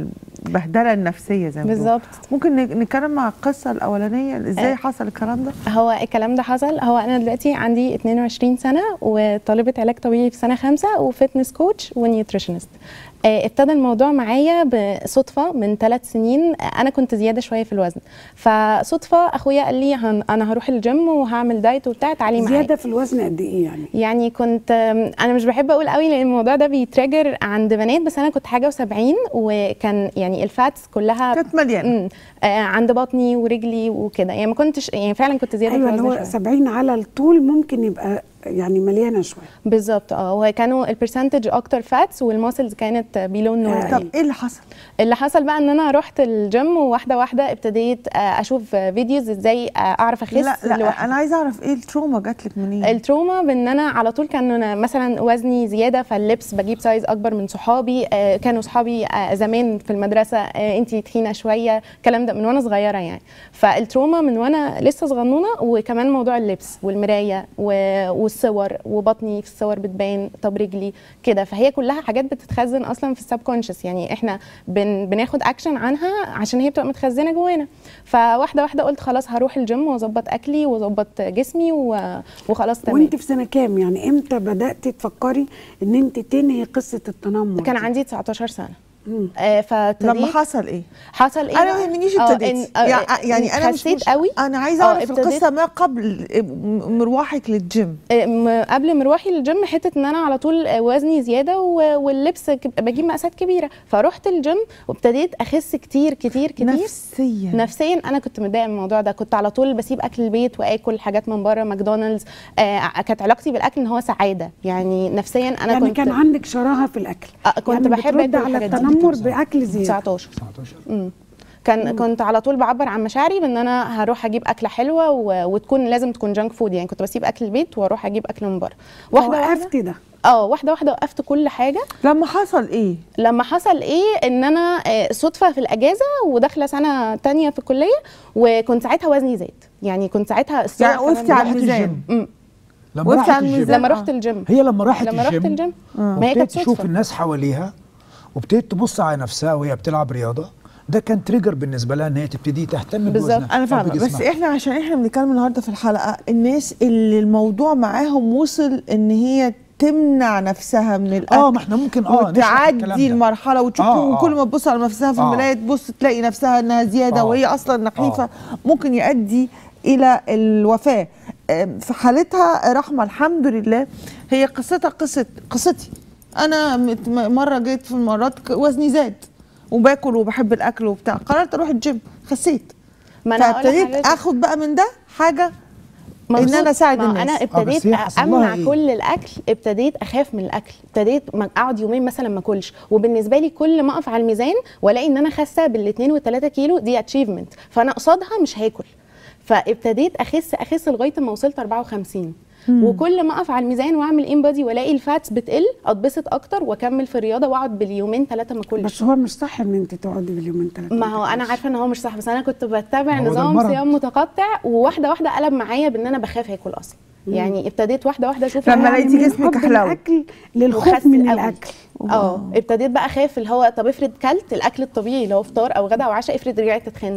البهدله النفسيه زي ما بيقولوا. بالظبط ممكن نك- نتكلم مع القصه الاولانيه ازاي آه. حصل الكلام ده هو الكلام ده حصل هو انا دلوقتي عندي 22 سنه وطالبه علاج طبيعي في سنه خمسة وفتنس كوتش ونيوتريشنست آه، ابتدى الموضوع معايا بصدفه من ثلاث سنين آه، انا كنت زياده شويه في الوزن فصدفه اخويا قال لي هن انا هروح الجيم وهعمل دايت وبتاع تعالي معايا زياده في الوزن قد ايه يعني يعني كنت آم، انا مش بحب اقول قوي لان الموضوع ده بيتريجر عند بنات بس انا كنت حاجه و70 وكان يعني الفاتس كلها كانت مليانه امم آه عند بطني ورجلي وكده يعني ما كنتش يعني فعلا كنت زياده ايوه في اللي الوزن هو شوية. 70 على الطول ممكن يبقى يعني مليانه شويه بالظبط اه وكانوا البرسنتج اكتر فاتس والماسلز كانت بيلو النورمال طب ايه اللي حصل؟ اللي حصل بقى ان انا رحت الجيم وواحده واحده ابتديت آه، اشوف فيديوز ازاي آه، اعرف اخس لا لا لوحدي. انا عايزه اعرف ايه التروما جات لك منين؟ التروما بان انا على طول كان أنا مثلا وزني زياده فاللبس بجيب سايز اكبر من صحابي آه، كانوا صحابي آه، زمان في المدرسه آه، انتي تخينه شويه الكلام ده من وانا صغيره يعني فالتروما من وانا لسه صغنونه وكمان موضوع اللبس والمرايه و- والصور وبطني في الصور بتبان طب رجلي كده فهي كلها حاجات بتتخزن اصلا في السب كونشس يعني احنا بن بناخد اكشن عنها عشان هي بتبقى متخزنه جوانا فواحده واحده قلت خلاص هروح الجيم واظبط اكلي واظبط جسمي و- وخلاص تمام وانت في سنه كام يعني امتى بدات تفكري ان انت تنهي قصه التنمر كان دي؟ عندي 19 سنه مم. آه فابتديت لما حصل ايه؟ حصل ايه انا بقى؟ ما يهمنيش آه، ابتديتي إن- آه، يع- يعني انا مش خسيت مش قوي انا عايزه آه، اعرف ابتديت- القصه ما قبل م- مروحك للجيم آه، م- قبل مروحي للجيم حته ان انا على طول آه، وزني زياده و- واللبس ك- بجيب مقاسات كبيره فرحت الجيم وابتديت اخس كتير كتير كتير نفسيا نفسيا انا كنت متضايقه من الموضوع ده كنت على طول بسيب اكل البيت واكل حاجات من بره ماكدونالدز آه كانت علاقتي بالاكل ان هو سعاده يعني نفسيا انا يعني كنت كان عندك شراهه في الاكل آه كنت يعني بحب بترد اكل على الحاجات دي. التنمر باكل زياده 19 19 مم. كان كنت على طول بعبر عن مشاعري بان انا هروح اجيب اكله حلوه و... وتكون لازم تكون جانك فود يعني كنت بسيب اكل البيت واروح اجيب اكل من بره واحده واحده وقفتي ده اه واحده واحده وقفت كل حاجه لما حصل ايه؟ لما حصل ايه ان انا آه، صدفه في الاجازه وداخله سنه تانية في الكليه وكنت ساعتها وزني زاد يعني كنت ساعتها الصور يعني كمان وقفتي على رحت الميزان الجيم. مم. لما وقفت راحت على الجيم الميزان. لما آه. رحت الجيم هي لما راحت لما رحت الجيم ما هي وابتدت كانت تشوف صدفه الناس حواليها وابتدت تبص على نفسها وهي بتلعب رياضه ده كان تريجر بالنسبه لها ان هي تبتدي تهتم بالظبط. بوزنها انا أو فاهمه بس بجسمها. احنا عشان احنا بنتكلم النهارده في الحلقه الناس اللي الموضوع معاهم وصل ان هي تمنع نفسها من الاكل اه ما احنا ممكن اه نشرح الكلام وتعدي ده. المرحله وتشوف آه، آه. وكل ما تبص على نفسها في آه. المرايه تبص تلاقي نفسها انها زياده آه. وهي اصلا نحيفه آه. ممكن يؤدي الى الوفاه آم، في حالتها رحمه الحمد لله هي قصتها قصه قصتي انا مت- م- مره جيت في المرات ك- وزني زاد وباكل وبحب الاكل وبتاع قررت اروح الجيم خسيت ما انا هقول فابتديت لحضرتك- اخد بقى من ده حاجه مظبوط. إن أنا أساعد ما الناس. انا آه، بس ابتديت هي حصل لها امنع إيه؟ كل الاكل ابتديت اخاف من الاكل ابتديت ما اقعد يومين مثلا ما اكلش وبالنسبه لي كل ما اقف على الميزان والاقي ان انا خاسه بالاثنين والثلاثه كيلو دي اتشيفمنت فانا قصادها مش هاكل فابتديت اخس اخس لغايه ما وصلت 54 وكل ما اقف على الميزان واعمل ان بادي والاقي الفاتس بتقل اتبسط اكتر واكمل في الرياضه واقعد باليومين ثلاثه ما اكلش بس هو مش صح ان انت تقعدي باليومين ثلاثه ما هو انا عارفه ان هو مش صح بس انا كنت بتبع هو ده نظام المرض. صيام متقطع وواحده واحده قلب معايا بان انا بخاف اكل اصلا يعني ابتديت واحده واحده اشوف لما أنا لقيتي من جسمك حب حلو. الاكل للخوف وخس من قوي. الاكل اه ابتديت بقى اخاف اللي هو طب افرض كلت الاكل الطبيعي اللي هو فطار او غدا او عشاء افرض رجعت اتخنت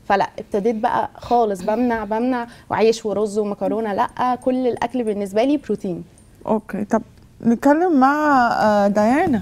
فلا ابتديت بقى خالص بمنع بمنع وعيش ورز ومكرونه لا كل الاكل بالنسبه لي بروتين اوكي طب نتكلم مع آه، ديانا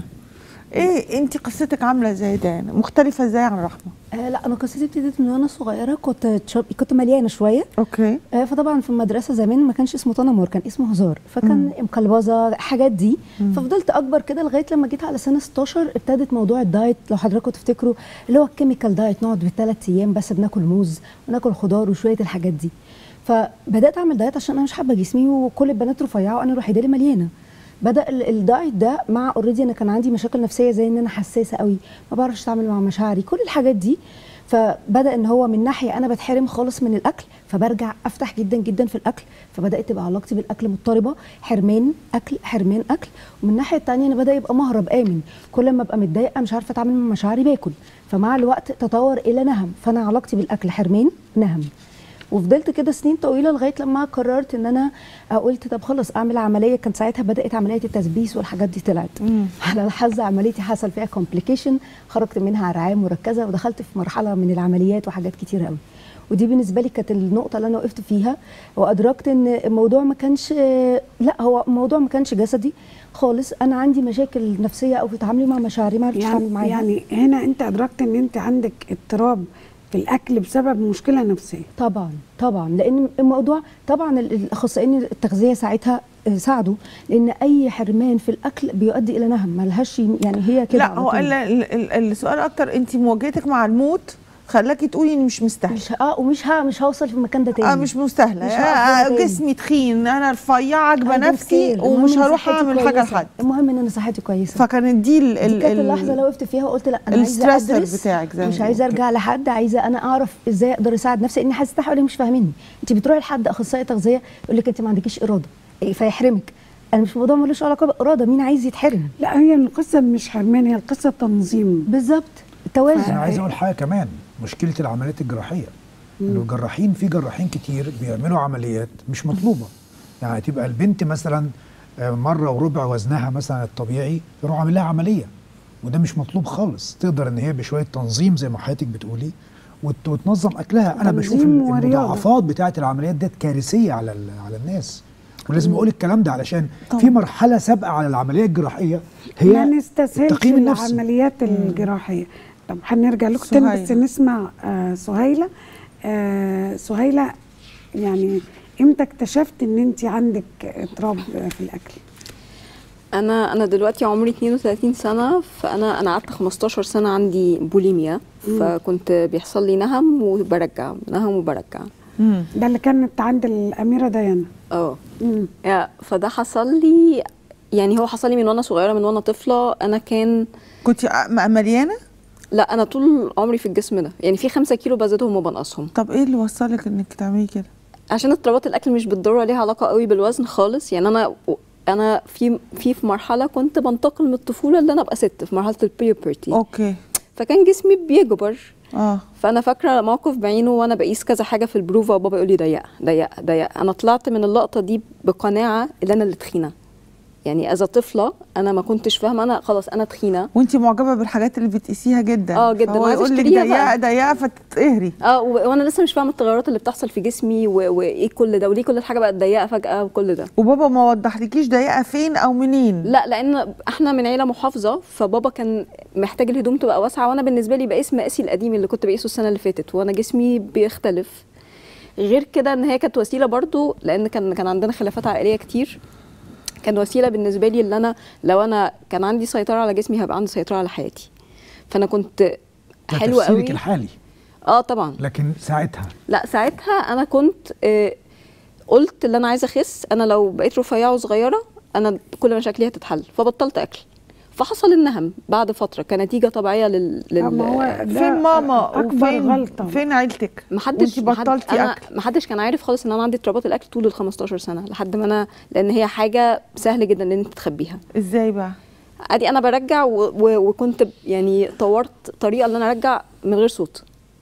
ايه انت قصتك عامله ازاي ديانا مختلفه ازاي عن رحمه آه لا انا قصتي ابتدت من وانا صغيره كنت تشرب كنت مليانه شويه اوكي آه فطبعا في المدرسه زمان ما كانش اسمه تنمر كان اسمه هزار فكان مقلبظه حاجات دي ففضلت اكبر كده لغايه لما جيت على سنه 16 ابتدت موضوع الدايت لو حضراتكم تفتكروا اللي هو الكيميكال دايت نقعد بالثلاث ايام بس بناكل موز وناكل خضار وشويه الحاجات دي فبدات اعمل دايت عشان انا مش حابه جسمي وكل البنات رفيعه وانا الوحيده اللي مليانه بدا ال- الدايت ده مع اوريدي انا كان عندي مشاكل نفسيه زي ان انا حساسه قوي ما بعرفش اتعامل مع مشاعري كل الحاجات دي فبدا ان هو من ناحيه انا بتحرم خالص من الاكل فبرجع افتح جدا جدا في الاكل فبدات تبقى علاقتي بالاكل مضطربه حرمان اكل حرمان اكل ومن الناحيه الثانيه انا بدا يبقى مهرب امن كل ما ابقى متضايقه مش عارفه اتعامل مع مشاعري باكل فمع الوقت تطور الى نهم فانا علاقتي بالاكل حرمان نهم وفضلت كده سنين طويله لغايه لما قررت ان انا قلت طب خلاص اعمل عمليه كانت ساعتها بدات عمليه التثبيس والحاجات دي طلعت على الحظ عمليتي حصل فيها كومبليكيشن خرجت منها رعايه مركزه ودخلت في مرحله من العمليات وحاجات كتير قوي ودي بالنسبه لي كانت النقطه اللي انا وقفت فيها وادركت ان الموضوع ما كانش لا هو الموضوع ما كانش جسدي خالص انا عندي مشاكل نفسيه او في تعاملي مع مشاعري ما عرفتش اتعامل يعني, معاها يعني هنا انت ادركت ان انت عندك اضطراب في الاكل بسبب مشكله نفسيه طبعا طبعا لان الموضوع طبعا ال- الاخصائيين التغذيه ساعتها آه، ساعدوا لان اي حرمان في الاكل بيؤدي الى نهم ملهاش يعني هي كده لا على هو طول. ال- ال- ال- السؤال اكتر انت مواجهتك مع الموت خلاكي تقولي اني مش مستاهله مش اه ومش ها مش هوصل في المكان ده تاني اه مش مستاهله مش آه هقف هنا تاني. جسمي تخين انا رفيعه عاجبه I don't نفسي care. ومش المهم إن هروح صحتي اعمل حاجه كويسة. لحد المهم ان انا صحتي كويسه فكانت دي ال دي ال كانت ال- اللحظه اللي وقفت فيها وقلت لا انا عايزه الستريسر ادرس بتاعك زي ما مش بيقولوا. عايزه ارجع لحد عايزه انا اعرف ازاي اقدر اساعد نفسي لان حاسه حوالي مش فاهميني انت بتروحي لحد اخصائي تغذيه يقول لك انت ما عندكيش اراده إيه، فيحرمك انا مش موضوع ملوش علاقه بالاراده مين عايز يتحرم لا هي القصه مش حرمان هي القصه تنظيم بالظبط التوازن انا عايز اقول حاجه كمان مشكله العمليات الجراحيه انه الجراحين في جراحين كتير بيعملوا عمليات مش مطلوبه يعني تبقى البنت مثلا آه، مره وربع وزنها مثلا الطبيعي يروح عامل لها عمليه وده مش مطلوب خالص تقدر ان هي بشويه تنظيم زي ما حضرتك بتقولي وت- وتنظم اكلها انا بشوف تنظيم ال- ورياضة. المضاعفات بتاعه العمليات ديت كارثيه على ال- على الناس ولازم اقول الكلام ده علشان في مرحله سابقه على العمليه الجراحيه هي ما نستسهلش التقييم النفسي. العمليات الجراحيه طب هنرجع لكم تاني بس سهيلة. نسمع آه سهيله آه سهيله يعني امتى اكتشفت ان انت عندك اضطراب في الاكل انا انا دلوقتي عمري 32 سنه فانا انا قعدت 15 سنه عندي بوليميا فكنت بيحصل لي نهم وبرجع نهم وبرجع مم. ده اللي كانت عند الاميره ديانا اه مم. يا- فده حصل لي يعني هو حصل لي من وانا صغيره من وانا طفله انا كان كنت م- مليانه لا انا طول عمري في الجسم ده يعني في خمسة كيلو بزيدهم وبنقصهم طب ايه اللي وصلك انك تعملي كده عشان اضطرابات الاكل مش بالضروره ليها علاقه قوي بالوزن خالص يعني انا انا في في في مرحله كنت بنتقل من الطفوله اللي انا ابقى ست في مرحله البيوبرتي اوكي فكان جسمي بيكبر اه فانا فاكره موقف بعينه وانا بقيس كذا حاجه في البروفا وبابا يقول لي ضيقه ضيقه ضيقه انا طلعت من اللقطه دي بقناعه ان انا اللي تخينه يعني از طفله انا ما كنتش فاهمه انا خلاص انا تخينه وانت معجبه بالحاجات اللي بتقيسيها جدا آه، جداً، فهو وعايزة يقول لك أشتريها ضيقه بقى. ضيقه فتقهري اه و- وانا لسه مش فاهمه التغيرات اللي بتحصل في جسمي و- وايه كل ده وليه كل الحاجه بقت ضيقه فجاه وكل ده وبابا ما وضحلكيش ضيقه فين او منين لا لان احنا من عيله محافظه فبابا كان محتاج الهدوم تبقى واسعه وانا بالنسبه لي بقيس مقاسي القديم اللي كنت بقيسه السنه اللي فاتت وانا جسمي بيختلف غير كده ان هي كانت وسيله برضو لان كان كان عندنا خلافات عائليه كتير كان وسيله بالنسبه لي اللي انا لو انا كان عندي سيطره على جسمي هيبقى عندي سيطره على حياتي فانا كنت ده حلوه تفسيرك قوي الحالي اه طبعا لكن ساعتها لا ساعتها انا كنت آه، قلت اللي انا عايزه اخس انا لو بقيت رفيعه وصغيره انا كل مشاكلي هتتحل فبطلت اكل فحصل النهم بعد فتره كنتيجه طبيعيه لل, لل... أما هو ده فين ماما اكبر وفين غلطه فين عيلتك محدش وانت محد- بطلتي أنا اكل محدش كان عارف خالص ان انا عندي اضطرابات الاكل طول ال 15 سنه لحد ما انا لان هي حاجه سهل جدا ان انت تخبيها ازاي بقى عادي انا برجع و... و... وكنت ب- يعني طورت طريقه ان انا ارجع من غير صوت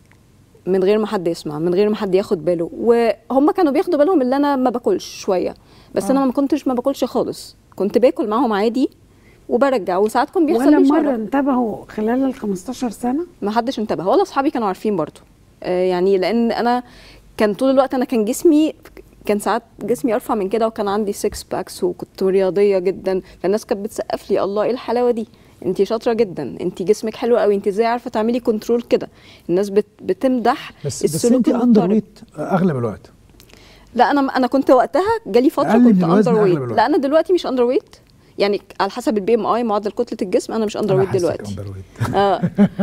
من غير ما حد يسمع من غير ما حد ياخد باله وهم كانوا بياخدوا بالهم ان انا ما باكلش شويه بس انا ما كنتش ما باكلش خالص كنت باكل معاهم عادي وبرجع وساعات كان بيحصل ولا لي مره شرب انتبهوا خلال ال 15 سنه ما حدش انتبه ولا اصحابي كانوا عارفين برضو آه، يعني لان انا كان طول الوقت انا كان جسمي كان ساعات جسمي ارفع من كده وكان عندي 6 باكس وكنت رياضيه جدا فالناس كانت بتسقف لي الله ايه الحلاوه دي انت شاطره جدا انت جسمك حلو قوي انت ازاي عارفه تعملي كنترول كده الناس بت بتمدح بس بس السلوك انت اندر المضطرب. ويت اغلب الوقت لا انا انا كنت وقتها جالي فتره أقل من كنت الوزن اندر أغلب ويت الوقت. لا انا دلوقتي مش اندر ويت يعني على حسب البي ام اي معدل كتله الجسم انا مش اندر أنا ويت حاسك دلوقتي underweight. اه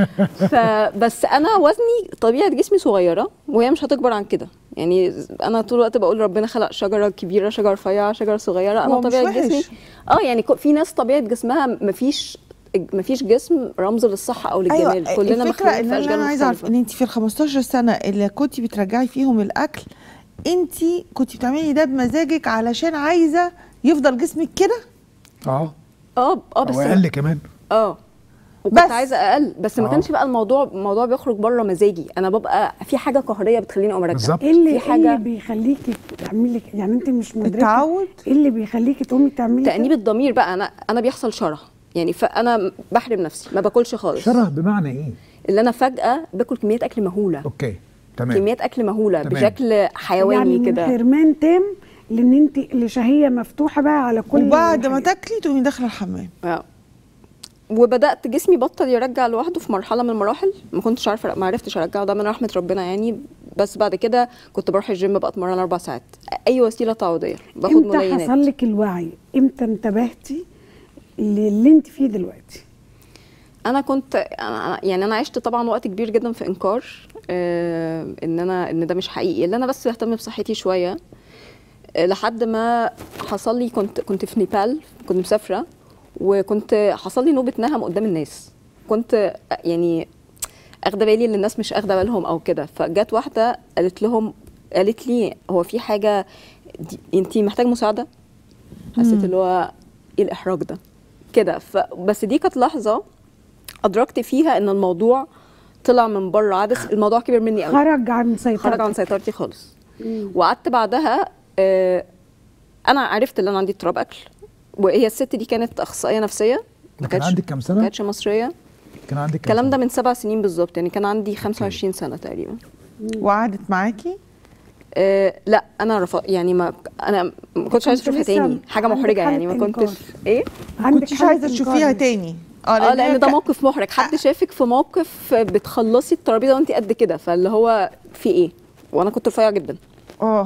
فبس انا وزني طبيعه جسمي صغيره وهي مش هتكبر عن كده يعني انا طول الوقت بقول ربنا خلق شجره كبيره شجره رفيعه شجره صغيره انا هو مش طبيعه وحش. جسمي اه يعني ك- في ناس طبيعه جسمها مفيش مفيش جسم رمز للصحه او للجمال ايوه كلنا الفكره مخلوقين ان في انا اشكال أنا عايزه اعرف مختلفه ان انت في ال 15 سنه اللي كنت بترجعي فيهم الاكل انت كنت بتعملي ده بمزاجك علشان عايزه يفضل جسمك كده اه اه اه بس او اقل كمان اه وكنت بس. عايزه اقل بس ما آه. كانش بقى الموضوع الموضوع بيخرج بره مزاجي انا ببقى في حاجه قهريه بتخليني اقوم ارجع بالظبط. ايه اللي في إيه حاجة- اللي بيخليكي تعملي ك- يعني انت مش مدركه التعود ايه اللي بيخليكي تقومي تعملي تأنيب كده؟ الضمير بقى انا انا بيحصل شره يعني فانا بحرم نفسي ما باكلش خالص شره بمعنى ايه؟ اللي انا فجاه باكل كميات اكل مهوله اوكي تمام كميات اكل مهوله تمام. بشكل حيواني يعني من كده حرمان تام لان انت لشهيه مفتوحه بقى على كل وبعد ما الحاجات. تاكلي تقومي داخله الحمام آه. وبدات جسمي بطل يرجع لوحده في مرحله من المراحل ما كنتش عارفه ما عرفتش ارجعه ده من رحمه ربنا يعني بس بعد كده كنت بروح الجيم بقى اتمرن اربع ساعات اي وسيله تعويضيه باخد امتى ملينات حصل لك الوعي امتى انتبهتي للي انت فيه دلوقتي انا كنت أنا يعني انا عشت طبعا وقت كبير جدا في انكار آه ان انا ان ده مش حقيقي اللي انا بس بهتم بصحتي شويه آه لحد ما حصل لي كنت كنت في نيبال كنت مسافره وكنت حصل لي نوبه نهم قدام الناس كنت آه، يعني اخده بالي ان الناس مش اخده بالهم او كده فجت واحده قالت لهم قالت لي هو في حاجه انت محتاج مساعده حسيت اللي هو ايه الاحراج ده كده ف- بس دي كانت لحظه ادركت فيها ان الموضوع طلع من بره عدس الموضوع كبر مني قوي خرج عن سيطرتك خرج عن سيطرتي خالص وقعدت بعدها آه، انا عرفت ان انا عندي اضطراب اكل وهي الست دي كانت اخصائيه نفسيه ما كان كانتش- عندك كام ما سنه؟ كانتش مصريه كان عندك كام الكلام ده سنة؟ من سبع سنين بالظبط يعني كان عندي 25 سنه تقريبا وقعدت معاكي أه لا انا رفض يعني ما انا ما كنتش عايزه كنت اشوفها لسه تاني حاجه عندك محرجه حالة يعني ما إنكار. كنتش ايه عندك كنتش حالة عايزه إنكار تشوفيها ليه؟ تاني اه هي لان ده ك- موقف محرج حد شافك في موقف بتخلصي الترابيزه وانت قد كده فاللي هو في ايه وانا كنت رفيعه جدا اه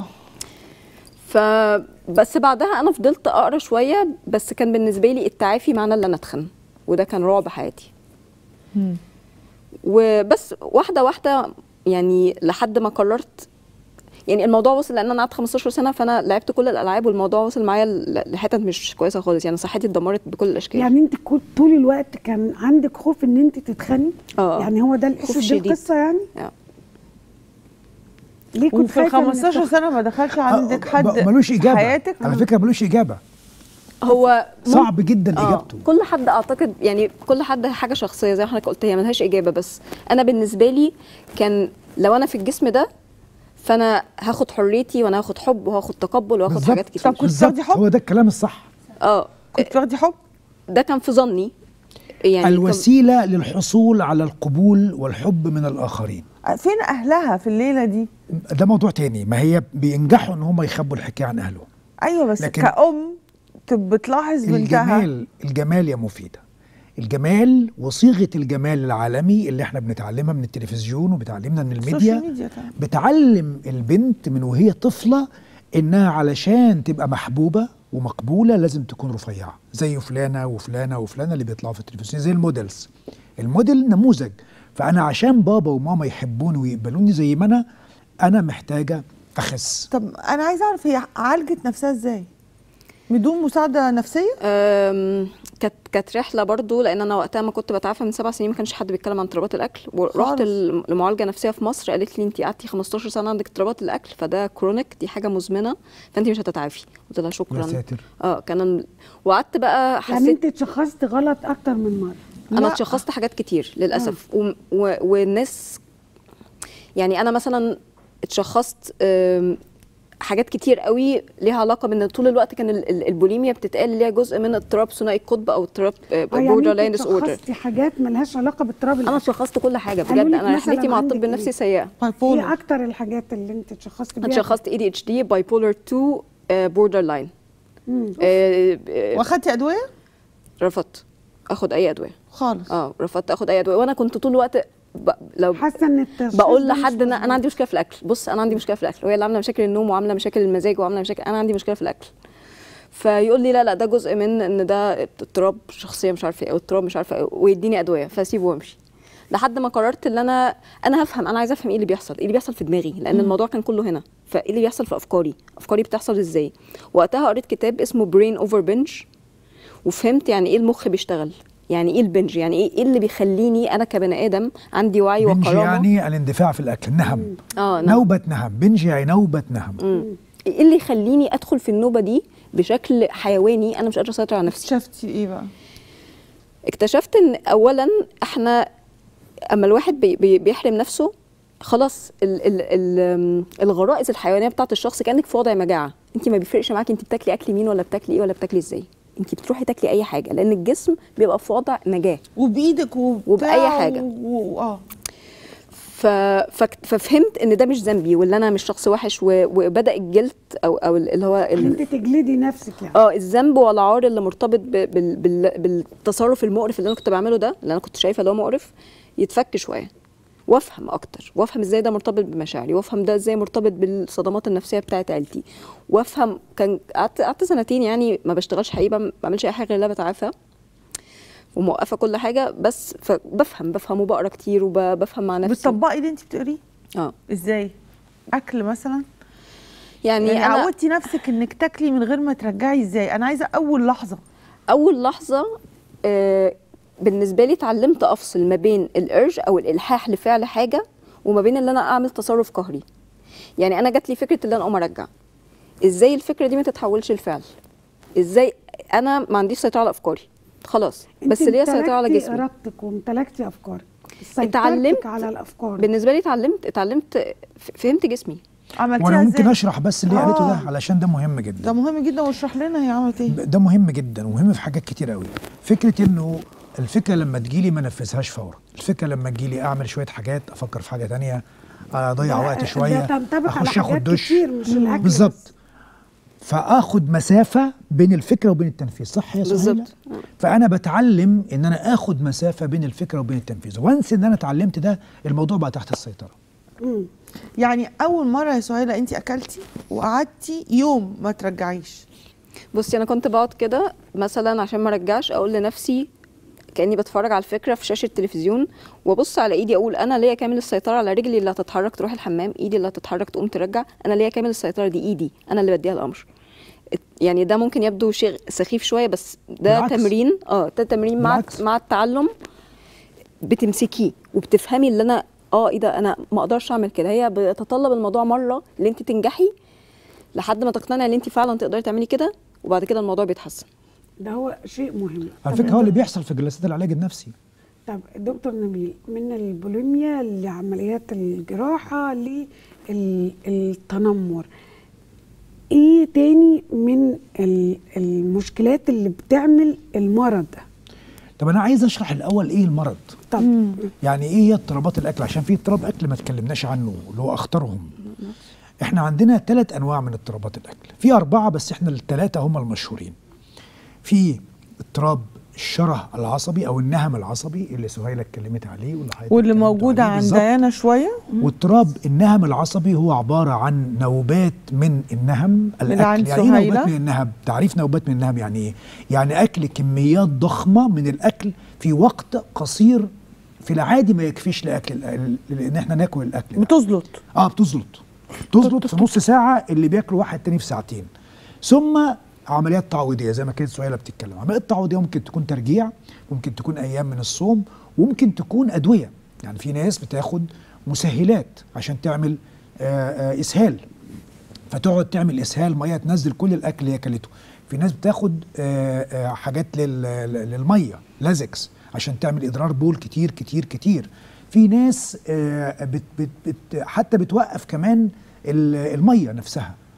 فبس بعدها انا فضلت اقرا شويه بس كان بالنسبه لي التعافي معنى ان انا اتخن وده كان رعب حياتي وبس واحده واحده يعني لحد ما قررت يعني الموضوع وصل لان انا قعدت 15 سنه فانا لعبت كل الالعاب والموضوع وصل معايا ل- لحتت مش كويسه خالص يعني صحتي اتدمرت بكل الاشكال يعني انت كنت طول الوقت كان عندك خوف ان انت تتخني اه يعني هو ده خوف الاسم دي شديد. القصه يعني آه. ليه كنت وفي ال خايفه من 15 التخن؟ سنه ما دخلش آه، عندك ب- حد ملوش اجابه في حياتك على فكره ملوش اجابه هو ممكن- صعب جدا آه، اجابته كل حد اعتقد يعني كل حد حاجه شخصيه زي ما حضرتك قلت هي ملهاش اجابه بس انا بالنسبه لي كان لو انا في الجسم ده فانا هاخد حريتي وانا هاخد حب وهاخد تقبل وهاخد بالظبط. حاجات كتير طب كنت بتاخدي بالظبط حب؟ هو ده الكلام الصح اه كنت واخدي حب ده كان في ظني يعني كان- الوسيله للحصول على القبول والحب من الاخرين فين اهلها في الليله دي ده موضوع تاني ما هي بينجحوا ان هم يخبوا الحكايه عن اهلهم ايوه بس لكن- كأم تب- بتلاحظ بنتها الجمال الجمال يا مفيده الجمال وصيغه الجمال العالمي اللي احنا بنتعلمها من التلفزيون وبتعلمنا من السوشيال الميديا ميديا طبعا بتعلم البنت من وهي طفله انها علشان تبقى محبوبه ومقبوله لازم تكون رفيعه زي فلانه وفلانه وفلانه اللي بيطلعوا في التلفزيون زي الموديلز الموديل نموذج فانا عشان بابا وماما يحبوني ويقبلوني زي ما انا انا محتاجه اخس طب انا عايزه اعرف هي عالجت نفسها ازاي بدون مساعده نفسيه أم، كانت كانت رحله برضو لان انا وقتها ما كنت بتعافى من سبع سنين ما كانش حد بيتكلم عن اضطرابات الاكل ورحت خالص. ل- لمعالجه نفسيه في مصر قالت لي انت قعدتي 15 سنه عندك اضطرابات الاكل فده كرونيك دي حاجه مزمنه فانت مش هتتعافي قلت لها شكرا يا ساتر اه كان وقعدت بقى يعني حسيت انت اتشخصت غلط اكتر من مره انا لا. اتشخصت حاجات كتير للاسف و... و... والناس يعني انا مثلا اتشخصت أم، حاجات كتير قوي ليها علاقه بان طول الوقت كان ال- ال- البوليميا بتتقال ليها جزء من اضطراب ثنائي القطب او اضطراب آه، بوردر لاين انت ديس اوردر شخصتي حاجات ملهاش علاقه باضطراب انا الأكل. شخصت كل حاجه قالوا بجد لك انا مثلاً رحلتي مع الطب عندك النفسي إيه؟ سيئه ايه bipolar. اكتر الحاجات اللي انت اتشخصتي بيها انا شخصت اي دي اتش دي باي بولر 2 بوردر لاين واخدتي ادويه رفضت اخد اي ادويه خالص اه رفضت اخد اي ادويه وانا كنت طول الوقت ب... لو حاسه ان التشخيص بقول ده مش لحد ان انا مظبوط. عندي مشكله في الاكل بص انا عندي مشكله في الاكل وهي اللي عامله مشاكل النوم وعامله مشاكل المزاج وعامله مشاكل انا عندي مشكله في الاكل فيقول لي لا لا ده جزء من ان ده اضطراب شخصيه مش عارفه ايه او اضطراب مش عارفه ايه ويديني ادويه فاسيبه وامشي لحد ما قررت ان انا انا هفهم انا عايزه افهم ايه اللي بيحصل ايه اللي بيحصل في دماغي لان الموضوع كان كله هنا فايه اللي بيحصل في افكاري افكاري بتحصل ازاي وقتها قريت كتاب اسمه برين اوفر بنج وفهمت يعني ايه المخ بيشتغل يعني ايه البنج يعني ايه ايه اللي بيخليني انا كبني ادم عندي وعي بنج وكرامه يعني الاندفاع في الاكل النهم اه نعم. نوبه نهم بنج يعني نوبه نهم مم. ايه اللي يخليني ادخل في النوبه دي بشكل حيواني انا مش قادره اسيطر على نفسي اكتشفتي ايه بقى اكتشفت ان اولا احنا اما الواحد بي بي بيحرم نفسه خلاص ال ال ال الغرائز الحيوانيه بتاعت الشخص كانك في وضع مجاعه انت ما بيفرقش معاكي انت بتاكلي اكل مين ولا بتاكلي ايه ولا بتاكلي ازاي انت بتروحي تاكلي اي حاجه لان الجسم بيبقى في وضع نجاه وبايدك وبتاع وبأي حاجة. و... و... اه ف... فك- ففهمت ان ده مش ذنبي وان انا مش شخص وحش و... وبدا الجلد او او اللي هو ال... انت تجلدي نفسك يعني اه الذنب والعار اللي مرتبط ب... بال... بال... بالتصرف المقرف اللي انا كنت بعمله ده اللي انا كنت شايفه اللي هو مقرف يتفك شويه وافهم اكتر وافهم ازاي ده مرتبط بمشاعري وافهم ده ازاي مرتبط بالصدمات النفسيه بتاعت عيلتي وافهم كان قعدت قعدت سنتين يعني ما بشتغلش حقيقه ما بعملش اي حاجه غير إن انا بتعافى وموقفه كل حاجه بس فبفهم بفهم وبقرا كتير وبفهم مع نفسي بتطبقي اللي انت بتقريه اه ازاي اكل مثلا يعني, يعني انا عودتي نفسك انك تاكلي من غير ما ترجعي ازاي انا عايزه اول لحظه اول لحظه آه بالنسبه لي اتعلمت افصل ما بين الارج او الالحاح لفعل حاجه وما بين ان انا اعمل تصرف قهري يعني انا جات لي فكره ان انا اقوم ارجع ازاي الفكره دي ما تتحولش لفعل ازاي انا ما عنديش سيطره على افكاري خلاص انت بس ليا سيطره على امتلكتي جسمي ارادتك وامتلكتي افكارك اتعلمت سيطرتك على الافكار بالنسبه لي اتعلمت اتعلمت ف- فهمت جسمي عملتيها وانا ممكن ازاي اشرح بس اللي هي قالته ده آه. علشان ده مهم ده جدا مهم جدا واشرح لنا هي عملت ايه ده مهم جدا ومهم في حاجات كتير قوي فكره انه الفكره لما تجيلي ما انفذهاش فورا الفكره لما تجيلي اعمل شويه حاجات افكر في حاجه تانية اضيع ده- وقت ده شويه تنطبق على اخش اخد حاجات دش كتير مش الأكل بالظبط بس. فاخد مسافه بين الفكره وبين التنفيذ صح يا سهيله بالظبط. فانا بتعلم ان انا اخد مسافه بين الفكره وبين التنفيذ وانس ان انا اتعلمت ده الموضوع بقى تحت السيطره مم. يعني اول مره يا سهيله انت اكلتي وقعدتي يوم ما ترجعيش بصي انا كنت بقعد كده مثلا عشان ما ارجعش اقول لنفسي كاني بتفرج على الفكره في شاشه تلفزيون وابص على ايدي اقول انا ليا كامل السيطره على رجلي اللي هتتحرك تروح الحمام ايدي اللي هتتحرك تقوم ترجع انا ليا كامل السيطره دي ايدي انا اللي بديها الامر ات- يعني ده ممكن يبدو شيء سخيف شويه بس ده بالعكس. تمرين اه ده تمرين مع بالعكس. مع التعلم بتمسكيه وبتفهمي اللي انا اه ايه ده انا ما اقدرش اعمل كده هي بيتطلب الموضوع مره اللي انت تنجحي لحد ما تقتنعي ان انت فعلا تقدري تعملي كده وبعد كده الموضوع بيتحسن ده هو شيء مهم على طب فكره هو اللي بيحصل في جلسات العلاج النفسي طب دكتور نبيل من البوليميا لعمليات الجراحة للتنمر ايه تاني من ال- المشكلات اللي بتعمل المرض ده طب انا عايز اشرح الاول ايه المرض طب يعني ايه هي اضطرابات الاكل عشان في اضطراب اكل ما اتكلمناش عنه اللي هو اخطرهم احنا عندنا ثلاث انواع من اضطرابات الاكل في اربعه بس احنا الثلاثه هم المشهورين في اضطراب الشره العصبي او النهم العصبي اللي سهيله اتكلمت عليه واللي حضرتك واللي اتكلمتوا موجوده عليه عند بالظبط. ديانا شويه واضطراب النهم العصبي هو عبارة عن نوبات من النهم الأكل عند يعني ايه سهيلة؟ نوبات من النهم تعريف نوبات من النهم يعني ايه يعني أكل كميات ضخمة من الأكل في وقت قصير في العادي ما يكفيش لأكل الأ- لأن احنا ناكل الأكل ده. بتزلط اه بتزلط تزلط في نص ساعة اللي بياكلوا واحد تاني في ساعتين ثم عمليات تعويضية زي ما كانت سهيلة بتتكلم عمليات تعويضية ممكن تكون ترجيع ممكن تكون أيام من الصوم وممكن تكون أدوية يعني في ناس بتاخد مسهلات عشان تعمل آه، آه، إسهال فتقعد تعمل اسهال ميه تنزل كل الاكل اللي هي اكلته في ناس بتاخد آه، آه، حاجات لل- للميه لازكس عشان تعمل ادرار بول كتير كتير كتير في ناس آه، بت بت بت حتى بتوقف كمان ال- الميه نفسها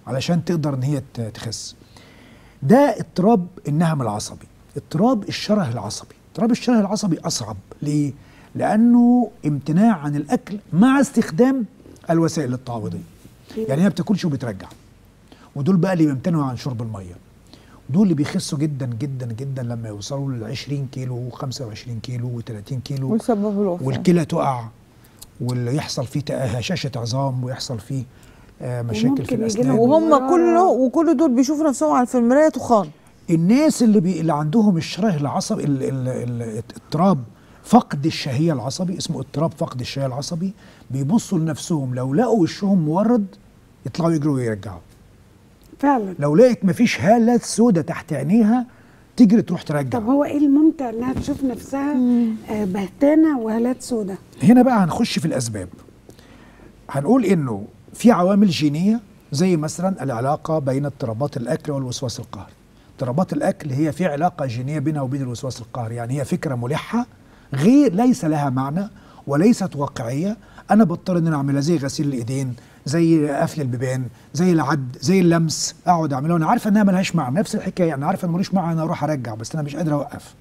علشان تقدر ان هي ت- تخس ده اضطراب النهم العصبي اضطراب الشره العصبي اضطراب الشره العصبي اصعب ليه لانه امتناع عن الاكل مع استخدام الوسائل التعويضيه يعني هي ما بتاكلش وبترجع ودول بقى اللي بيمتنعوا عن شرب الميه دول اللي بيخسوا جدا جدا جدا لما يوصلوا ل 20 كيلو و25 كيلو و30 كيلو ويسببوا الوفاه والكلى تقع واللي يحصل فيه تق- هشاشه عظام ويحصل فيه آه، مشاكل وممكن في يجي الاسنان لهم وهم مرارة. كله وكل دول بيشوفوا نفسهم على في المرايه تخان الناس اللي بي اللي عندهم الشره العصبي ال- ال- ال- اضطراب فقد الشهيه العصبي اسمه اضطراب فقد الشهيه العصبي بيبصوا لنفسهم لو لقوا وشهم مورد يطلعوا يجروا ويرجعوا فعلا لو لقيت مفيش هالات سودة تحت عينيها تجري تروح ترجع طب هو ايه الممتع انها تشوف نفسها آه، بهتانه وهالات سودة هنا بقى هنخش في الاسباب هنقول انه في عوامل جينيه زي مثلا العلاقه بين اضطرابات الاكل والوسواس القهري اضطرابات الاكل هي في علاقه جينيه بينها وبين الوسواس القهري يعني هي فكره ملحه غير ليس لها معنى وليست واقعيه انا بضطر ان انا اعملها زي غسيل الايدين زي قفل البيبان زي العد زي اللمس اقعد اعملها وانا عارفه انها ملهاش معنى نفس الحكايه انا عارفه ان ملوش معنى انا اروح ارجع بس انا مش قادر اوقف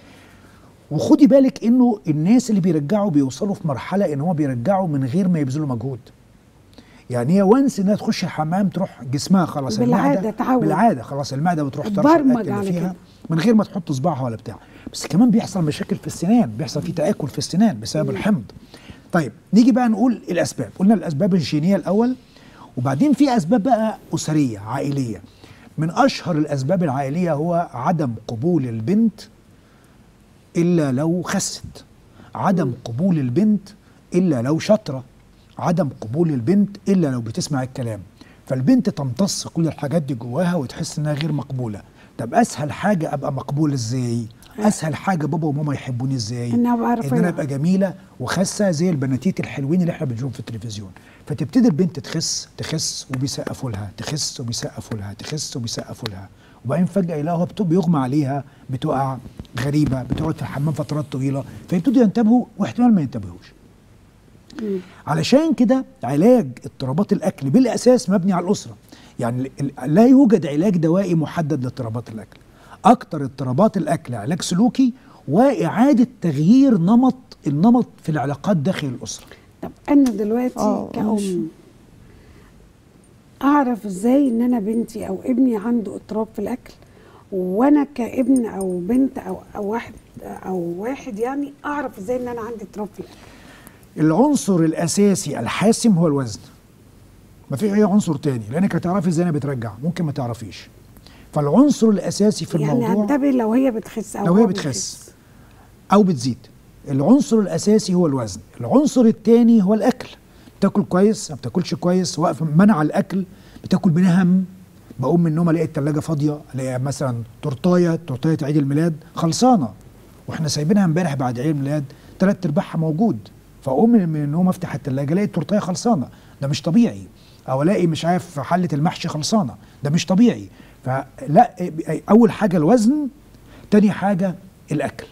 وخدي بالك انه الناس اللي بيرجعوا بيوصلوا في مرحله ان هو بيرجعوا من غير ما يبذلوا مجهود يعني هي وانس انها تخش الحمام تروح جسمها خلاص بالعادة المعده تعود. بالعاده خلاص المعده بتروح ترش اتبرمج الاكل اللي على فيها كده. من غير ما تحط صباعها ولا بتاع بس كمان بيحصل مشاكل في السنان بيحصل في تاكل في السنان بسبب الحمض طيب نيجي بقى نقول الاسباب قلنا الاسباب الجينيه الاول وبعدين في اسباب بقى اسريه عائليه من اشهر الاسباب العائليه هو عدم قبول البنت الا لو خست عدم قبول البنت الا لو شاطره عدم قبول البنت الا لو بتسمع الكلام فالبنت تمتص كل الحاجات دي جواها وتحس انها غير مقبوله طب اسهل حاجه ابقى مقبول ازاي اسهل حاجه بابا وماما يحبوني ازاي إنها أبقى ان انا رفيعة. ابقى جميله وخاسه زي البناتيت الحلوين اللي احنا بنشوفهم في التلفزيون فتبتدي البنت تخس تخس وبيسقفوا لها تخس وبيسقفوا لها تخس وبيسقفوا لها وبعدين فجاه يلاقوها بت- بيغمى عليها بتقع غريبه بتقعد في الحمام فترات طويله فيبتدوا ينتبهوا واحتمال ما ينتبهوش علشان كده علاج اضطرابات الاكل بالاساس مبني على الاسره يعني ال- ال- لا يوجد علاج دوائي محدد لاضطرابات الاكل اكتر اضطرابات الاكل علاج سلوكي واعاده تغيير نمط النمط في العلاقات داخل الاسره طب انا دلوقتي آه، ماشي. كأم اعرف ازاي ان انا بنتي او ابني عنده اضطراب في الاكل وانا كابن او بنت او او واحد او واحد يعني اعرف ازاي ان انا عندي اضطراب في الاكل العنصر الاساسي الحاسم هو الوزن ما فيش اي عنصر تاني لانك هتعرفي ازاي انا بترجع ممكن ما تعرفيش فالعنصر الاساسي في يعني الموضوع انتبه لو هي بتخس او لو هي هو بتخس. او بتزيد العنصر الاساسي هو الوزن العنصر الثاني هو الاكل بتاكل كويس ما بتاكلش كويس واقف منع الاكل بتاكل بنهم بقوم من النوم الاقي الثلاجه فاضيه الاقي مثلا تورتايه تورتايه عيد الميلاد خلصانه واحنا سايبينها امبارح بعد عيد الميلاد ثلاث ارباعها موجود فاقوم من من النوم افتح الثلاجه الاقي التورتايه خلصانه ده مش طبيعي او الاقي مش عارف حله المحشي خلصانه ده مش طبيعي فلا اول حاجه الوزن تاني حاجه الاكل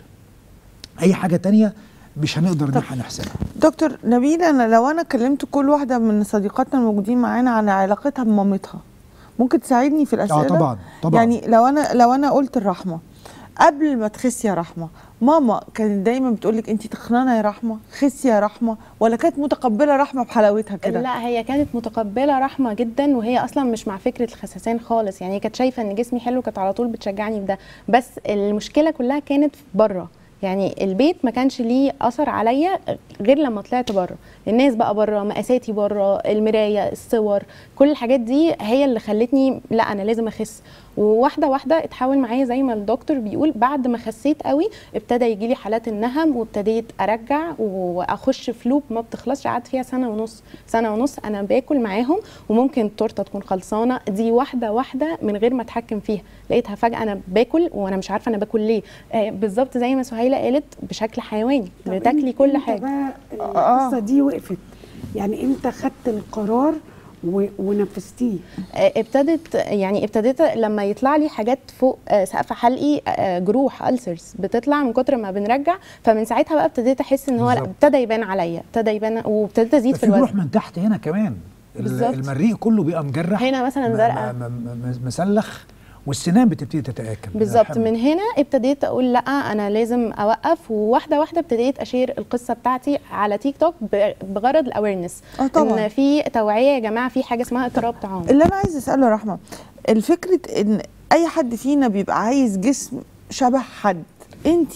اي حاجه تانية مش هنقدر ان احنا نحسبها دكتور نبيل انا لو انا كلمت كل واحده من صديقاتنا الموجودين معانا عن علاقتها بمامتها ممكن تساعدني في الاسئله اه طبعا طبعا يعني لو انا لو انا قلت الرحمه قبل ما تخسي يا رحمه ماما كانت دايما بتقول لك انت تخنانه يا رحمه خسي يا رحمه ولا كانت متقبله رحمه بحلاوتها كده لا هي كانت متقبله رحمه جدا وهي اصلا مش مع فكره الخسسان خالص يعني هي كانت شايفه ان جسمي حلو كانت على طول بتشجعني في ده بس المشكله كلها كانت بره يعني البيت ما كانش ليه اثر عليا غير لما طلعت بره الناس بقى بره مقاساتي بره المرايه الصور كل الحاجات دي هي اللي خلتني لا انا لازم اخس وواحده واحده اتحول معايا زي ما الدكتور بيقول بعد ما خسيت قوي ابتدى يجي لي حالات النهم وابتديت ارجع واخش في لوب ما بتخلصش قعدت فيها سنه ونص سنه ونص انا باكل معاهم وممكن التورته تكون خلصانه دي واحده واحده من غير ما اتحكم فيها لقيتها فجاه انا باكل وانا مش عارفه انا باكل ليه آه بالظبط زي ما سهيله قالت بشكل حيواني طب بتاكلي إمتى- كل إمتى حاجه بقى القصه دي وقفت يعني امتى خدت القرار و... ونفذتيه آه، ابتدت يعني ابتديت لما يطلع لي حاجات فوق آه، سقف حلقي آه، جروح ألسرز بتطلع من كتر ما بنرجع فمن ساعتها بقى ابتديت احس ان هو لا، بالظبط. ابتدى يبان عليا ابتدى يبان وابتديت ازيد ده في في جروح الوزن من تحت هنا كمان ال- بالظبط. المريء كله بيبقى مجرح هنا مثلا م- زرقاء. م- م- م- مسلخ والسنان بتبتدي تتاكل من بالظبط الحمل. من هنا ابتديت اقول لا انا لازم اوقف وواحده واحده ابتديت اشير القصه بتاعتي على تيك توك ب- بغرض الاويرنس اه طبعا ان في توعيه يا جماعه في حاجه اسمها اضطراب طعام اللي انا عايزه اساله يا رحمه الفكره ان اي حد فينا بيبقى عايز جسم شبه حد انت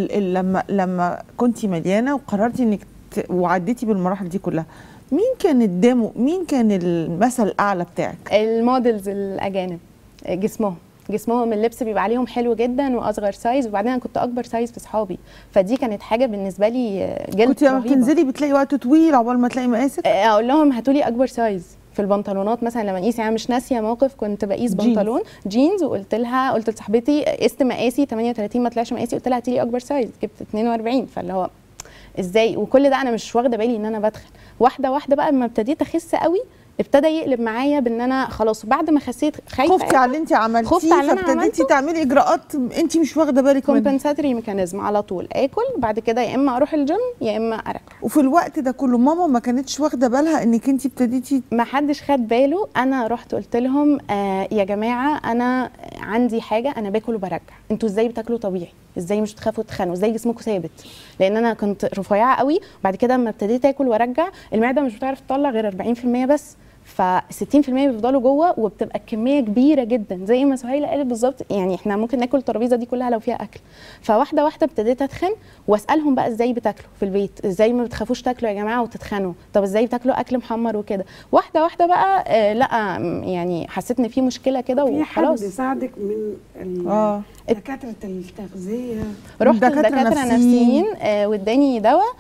لما لما كنتي مليانه وقررتي انك ت- وعديتي بالمراحل دي كلها مين كان الديمو مين كان المثل الاعلى بتاعك المودلز الاجانب جسمهم جسمهم اللبس بيبقى عليهم حلو جدا واصغر سايز وبعدين انا كنت اكبر سايز في صحابي فدي كانت حاجه بالنسبه لي جلد كنت لما رهيبة. بتنزلي بتلاقي وقت طويل عقبال ما تلاقي مقاسك اقول لهم هاتوا لي اكبر سايز في البنطلونات مثلا لما نقيس يعني مش ناسيه موقف كنت بقيس جينز. بنطلون جينز وقلت لها قلت لصاحبتي قست مقاسي 38 ما طلعش مقاسي قلت لها هاتي لي اكبر سايز جبت 42 فاللي هو ازاي وكل ده انا مش واخده بالي ان انا بدخن واحده واحده بقى لما ابتديت اخس قوي ابتدى يقلب معايا بان انا خلاص بعد ما خسيت خايفه خفتي على اللي انت عملتيه خفت على اللي أنا فابتديتي عملته. تعملي اجراءات انت مش واخده بالك منها كومبنساتوري ميكانيزم على طول اكل بعد كده يا اما اروح الجيم يا اما ارجع وفي الوقت ده كله ماما ما كانتش واخده بالها انك انت ابتديتي ما حدش خد باله انا رحت قلت لهم آه يا جماعه انا عندي حاجه انا باكل وبرجع انتوا ازاي بتاكلوا طبيعي ازاي مش بتخافوا تتخنوا ازاي جسمكم ثابت لان انا كنت رفيعه قوي بعد كده اما ابتديت اكل وارجع المعده مش بتعرف تطلع غير 40% بس ف 60% بيفضلوا جوه وبتبقى الكميه كبيره جدا زي ما سهيله قالت بالظبط يعني احنا ممكن ناكل الترابيزه دي كلها لو فيها اكل فواحده واحده ابتديت اتخن واسالهم بقى ازاي بتاكلوا في البيت ازاي ما بتخافوش تاكلوا يا جماعه وتتخنوا طب ازاي بتاكلوا اكل محمر وكده واحده واحده بقى آه لا م- يعني حسيت ان في مشكله كده في حد وخلاص ساعدك من ال- اه دكاتره التغذيه رحت دكاترة لدكاتره نفسيين. نفسيين آه واداني دواء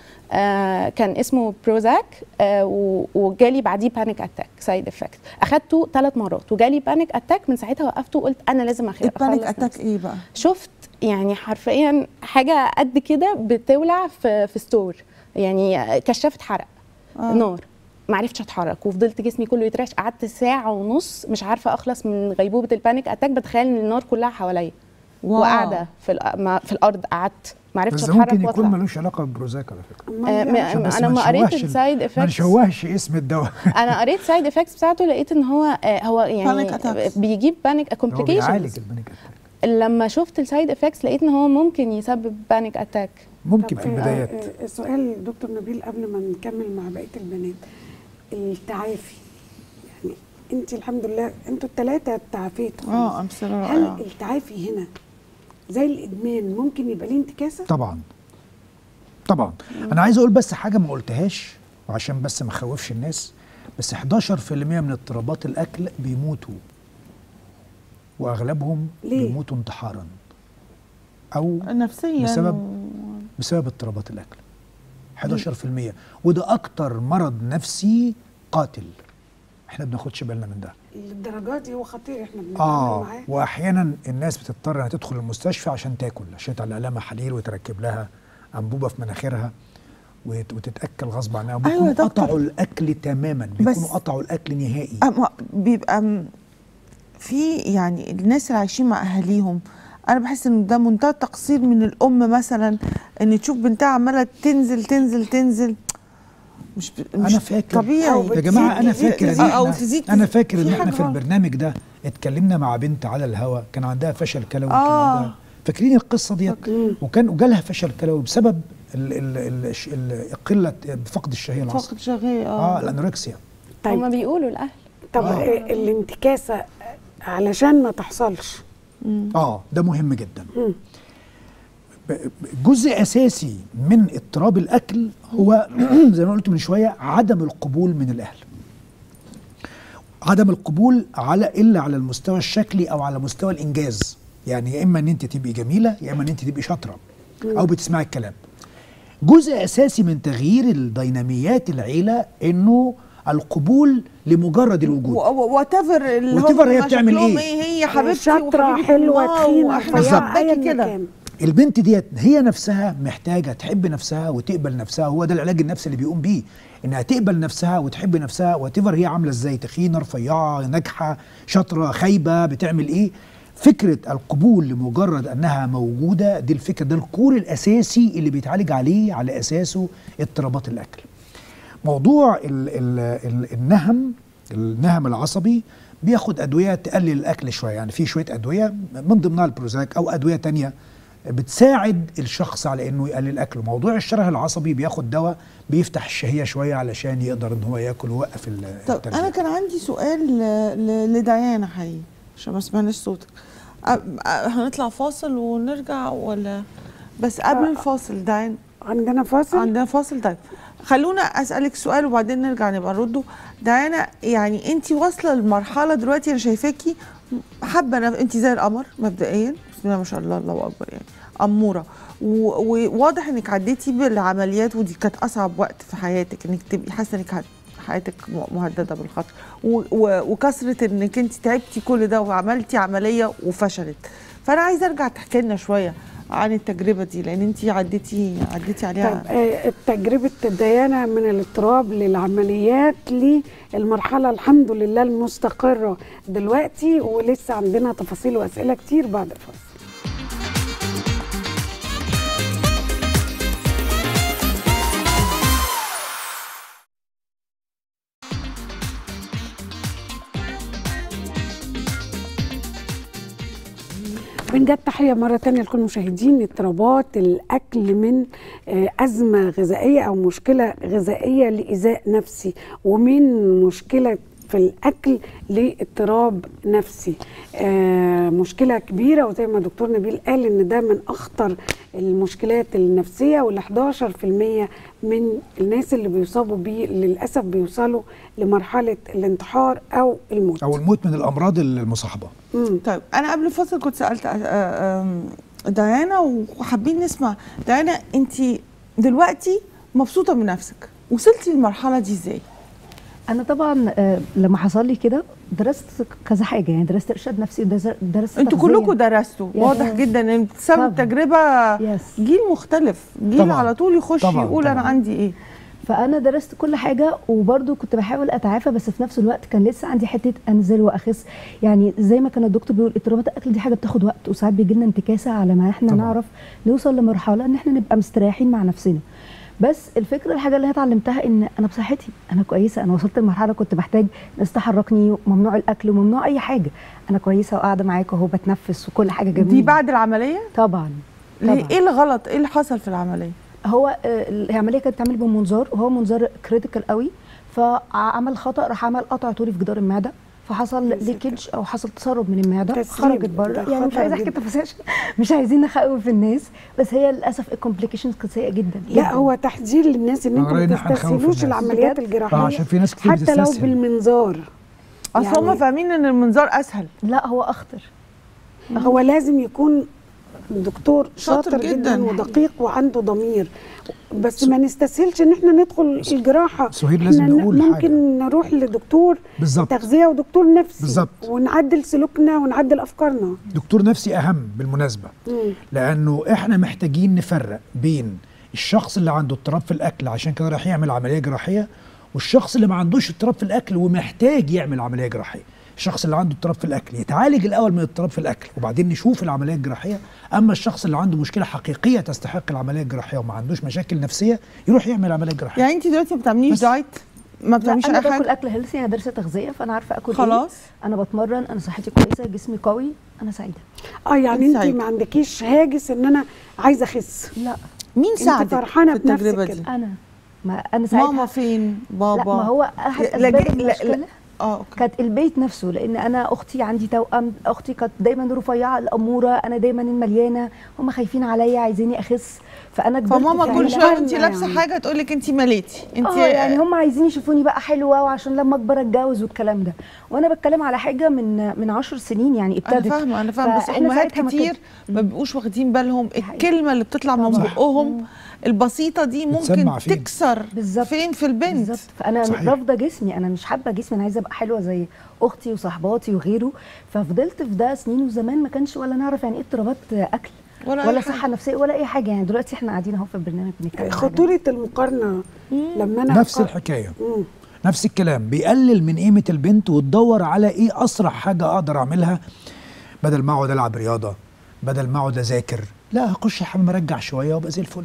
آه كان اسمه بروزاك آه و- وجالي بعديه بانيك اتاك سايد افكت اخدته ثلاث مرات وجالي بانيك اتاك من ساعتها وقفته وقلت انا لازم أخ- البانيك أخلص اتاك نفسي. ايه بقى شفت يعني حرفيا حاجه قد كده بتولع في في ستور يعني كشافه حرق آه. آه. نار ما عرفتش اتحرك وفضلت جسمي كله يترعش قعدت ساعه ونص مش عارفه اخلص من غيبوبه البانيك اتاك بتخيل ان النار كلها حواليا واو. وقاعده في الأ- ما- في الارض قعدت ما عرفتش بس ده اتحرك ممكن يكون واطلع ملوش علاقه بالبروزاك على فكره أمال آه، إيه؟ ما- عشان بس انا ما ما قريت نشوهش ال- السايد ما افكتس نشوهش اسم الدواء انا قريت سايد افكتس بتاعته لقيت ان هو آه، هو Panic يعني attacks. بيجيب بانيك هو بيعالج كومبليكيشنز البانيك اتاك لما شفت السايد افكتس لقيت ان هو ممكن يسبب بانيك اتاك ممكن طب في آه، البدايات آه، آه، سؤال دكتور نبيل قبل ما نكمل مع بقيه البنات التعافي يعني انت الحمد لله انتوا الثلاثه تعافيتوا اه خلاص. امثله هل رائعه التعافي هنا زي الادمان ممكن يبقى ليه انتكاسه؟ طبعا طبعا انا عايز اقول بس حاجه ما قلتهاش وعشان بس ما اخوفش الناس بس 11% من اضطرابات الاكل بيموتوا واغلبهم ليه؟ بيموتوا انتحارا او نفسيا بسبب- و- بسبب اضطرابات الاكل 11% وده اكتر مرض نفسي قاتل احنا ما بناخدش بالنا من ده للدرجات دي هو خطير احنا بنتعامل اه معاه واحيانا الناس بتضطر انها تدخل المستشفى عشان تاكل عشان يتعلق لها محاليل ويتركب لها انبوبه في مناخيرها وت- وتتاكل غصب عنها أيوة بيكونوا يا دكتور. قطعوا الاكل تماما بس- بيكونوا قطعوا الاكل نهائي أما بيبقى م- في يعني الناس اللي عايشين مع اهاليهم انا بحس ان ده منتهى التقصير من الام مثلا ان تشوف بنتها عماله تنزل تنزل تنزل مش ب... مش انا فاكر طبيعي أو يا جماعه انا بتزيد- فاكر ان تزيد- أو احنا تزيد- انا فاكر ان في احنا حاجة في غلط. البرنامج ده اتكلمنا مع بنت على الهوا كان عندها فشل كلوي كان آه. عندها فاكرين القصه ديت وكان وجالها فشل كلوي بسبب ال ال ال ال قله فقد الشهيه العصبي فقد شهيه اه اه الانوركسيا هما طيب بيقولوا الاهل طب آه. آه. الانتكاسه علشان ما تحصلش اه ده مهم جدا مم. ب- ب- جزء اساسي من اضطراب الاكل هو زي ما قلت من شويه عدم القبول من الاهل عدم القبول على الا على المستوى الشكلي او على مستوى الانجاز يعني يا اما ان انت تبقي جميله يا اما ان انت تبقي شاطره او بتسمعي الكلام جزء اساسي من تغيير الديناميات العيله انه القبول لمجرد الوجود وات ايفر اللي Whatever هي هم بتعمل شكلهم إيه. ايه هي حبيبتي شاطره وحبيبة حلوه الله تخينه وإحنا رفيعه حباكي ايا كده كان البنت ديت هي نفسها محتاجه تحب نفسها وتقبل نفسها هو ده العلاج النفسي اللي بيقوم بيه انها تقبل نفسها وتحب نفسها وتفر هي عامله ازاي تخينه رفيعه ناجحه شاطره خايبه بتعمل ايه فكره القبول لمجرد انها موجوده دي الفكره ده الكور الاساسي اللي بيتعالج عليه على اساسه اضطرابات الاكل موضوع ال ال ال النهم النهم العصبي بياخد ادويه تقلل الاكل شويه يعني في شويه ادويه من ضمنها البروزاك او ادويه تانية بتساعد الشخص على انه يقلل اكله موضوع الشره العصبي بياخد دواء بيفتح الشهيه شويه علشان يقدر ان هو ياكل ويوقف ال- طب الترجيع. انا كان عندي سؤال ل- ل- لديانا حقيقي عشان ما سمعناش صوتك أ- أ- هنطلع فاصل ونرجع ولا بس قبل آه. الفاصل ديان عندنا فاصل عندنا فاصل طيب خلونا اسالك سؤال وبعدين نرجع نبقى نرده ديانا يعني انت واصله لمرحله دلوقتي انا شايفاكي حابه نف- انت زي القمر مبدئيا بسم الله ما شاء الله الله اكبر يعني اموره و- وواضح انك عديتي بالعمليات ودي كانت اصعب وقت في حياتك انك تبقي حاسه انك هت- حياتك م- مهدده بالخطر و- و- وكثره انك انت تعبتي كل ده وعملتي عمليه وفشلت فانا عايزه ارجع تحكي لنا شويه عن التجربه دي لان انت عديتي عديتي عليها طيب آه، تجربة ديانة من الاضطراب للعمليات للمرحلة الحمد لله المستقرة دلوقتي ولسه عندنا تفاصيل وأسئلة كتير بعد الفاصل بنجد تحية مرة تانية لكل المشاهدين اضطرابات الأكل من آه، أزمة غذائية أو مشكلة غذائية لإيذاء نفسي ومن مشكلة في الأكل لاضطراب نفسي آه مشكلة كبيرة وزي ما دكتور نبيل قال إن ده من أخطر المشكلات النفسية وال 11% من الناس اللي بيصابوا بيه للأسف بيوصلوا لمرحلة الانتحار أو الموت او الموت من الامراض المصاحبه مم. طيب انا قبل الفصل كنت سالت آه، آم، ديانا وحابين نسمع ديانا انت دلوقتي مبسوطه من نفسك وصلتي للمرحله دي ازاي انا طبعا آه، لما حصل لي كده درست كذا حاجه يعني درست ارشاد نفسي ودرست درست انتوا تغذية. كلكم درستوا يس. واضح جدا ان بسبب طبعا. تجربه يس جيل مختلف جيل طبعا. على طول يخش طبعا، يقول انا طبعا. عندي ايه فانا درست كل حاجه وبرده كنت بحاول اتعافى بس في نفس الوقت كان لسه عندي حته انزل واخس يعني زي ما كان الدكتور بيقول اضطرابات الاكل دي حاجه بتاخد وقت وساعات بيجي لنا انتكاسه على ما احنا طبعا. نعرف نوصل لمرحله ان احنا نبقى مستريحين مع نفسنا بس الفكره الحاجه اللي انا اتعلمتها ان انا بصحتي انا كويسه انا وصلت لمرحله كنت بحتاج ناس تحركني وممنوع الاكل وممنوع اي حاجه انا كويسه وقاعده معاكم اهو بتنفس وكل حاجه جميله دي بعد العمليه طبعا ليه- طبعا ايه الغلط ايه اللي حصل في العمليه هو آه، العمليه كانت بتتعمل بمنظار وهو منظار كريتيكال قوي فعمل خطا راح عمل قطع طولي في جدار المعده فحصل يا ساتر. ليكج او حصل تسرب من المعده تسريب. خرجت بره ده يعني مش خطر عايزه احكي جدا. تفاصيل عشان مش عايزين نخوف الناس بس هي للاسف الكومبليكيشنز كانت سيئه جدا لا جداً. هو تحذير للناس ان أنا انتوا رأيي إن ما إحنا نخوف تستسهلوش الناس. العمليات بجد؟ الجراحيه اه عشان في ناس كتير حتى لو بتستسهل بالمنظار اصل يعني- هم فاهمين ان المنظار اسهل لا هو اخطر هو لازم يكون دكتور شاطر شاطر, جداً. جدا, ودقيق وعنده ضمير بس ما نستسهلش ان احنا ندخل الجراحه سهير لازم إحنا نقول ممكن حاجة. نروح لدكتور بالظبط تغذيه ودكتور نفسي بالظبط. ونعدل سلوكنا ونعدل افكارنا دكتور نفسي اهم بالمناسبه مم. لانه احنا محتاجين نفرق بين الشخص اللي عنده اضطراب في الاكل عشان كده راح يعمل عمليه جراحيه والشخص اللي ما عندوش اضطراب في الاكل ومحتاج يعمل عمليه جراحيه الشخص اللي عنده اضطراب في الاكل يتعالج الاول من الاضطراب في الاكل وبعدين نشوف العمليه الجراحيه اما الشخص اللي عنده مشكله حقيقيه تستحق العمليه الجراحيه وما عندوش مشاكل نفسيه يروح يعمل عمليه جراحيه يعني انت دلوقتي ما بتعمليش بس. دايت ما لا بتعمليش انا اي باكل حاجه اكل هيلثي انا دارسه تغذيه فانا عارفه اكل خلاص ايه انا بتمرن انا صحتي كويسه جسمي قوي انا سعيده اه يعني أنت انت سعيدة. ما عندكيش هاجس ان انا عايزه اخس لا مين انت ساعدك فرحانة في التجربه بنفسك دي كده. انا ما انا ساعتها ماما فين بابا لا ما هو احد لا- اسباب لا- لا- المشكله اه اوكي كانت البيت نفسه لان انا اختي عندي توأم اختي كانت دايما رفيعه الاموره انا دايما المليانه هم خايفين عليا عايزيني اخس فانا كبرت فماما في كل عيلة- شويه وانت يعني. لابسه حاجه تقول لك انت مليتي انت اه يعني هم عايزين يشوفوني بقى حلوه وعشان لما اكبر اتجوز والكلام ده وانا بتكلم على حاجه من من 10 سنين يعني انا ابتدت فاهمه انا فاهمه بس فإحنا امهات ساعتها ما كتير كانش- ما بيبقوش واخدين بالهم حقيقة. الكلمه اللي بتطلع من طبعاً. بقهم البسيطه دي ممكن بتسمع فين؟ تكسر بالظبط. فين في البنت بالظبط فانا صحيح. رافضه جسمي انا مش حابه جسمي انا عايزه ابقى حلوه زي اختي وصحباتي وغيره ففضلت في ده سنين وزمان ما كانش ولا نعرف يعني ايه اضطرابات اكل ولا أي ولا حاجة. صحه نفسيه ولا اي حاجه يعني دلوقتي احنا قاعدين اهو في البرنامج بنتكلم عن حاجة. خطوره المقارنه لما انا نفس أقار- الحكايه مم. نفس الكلام بيقلل من قيمه البنت وتدور على ايه اسرع حاجه اقدر اعملها بدل ما اقعد العب رياضه بدل ما اقعد اذاكر لا هخش الحمام ارجع شويه وابقى زي الفل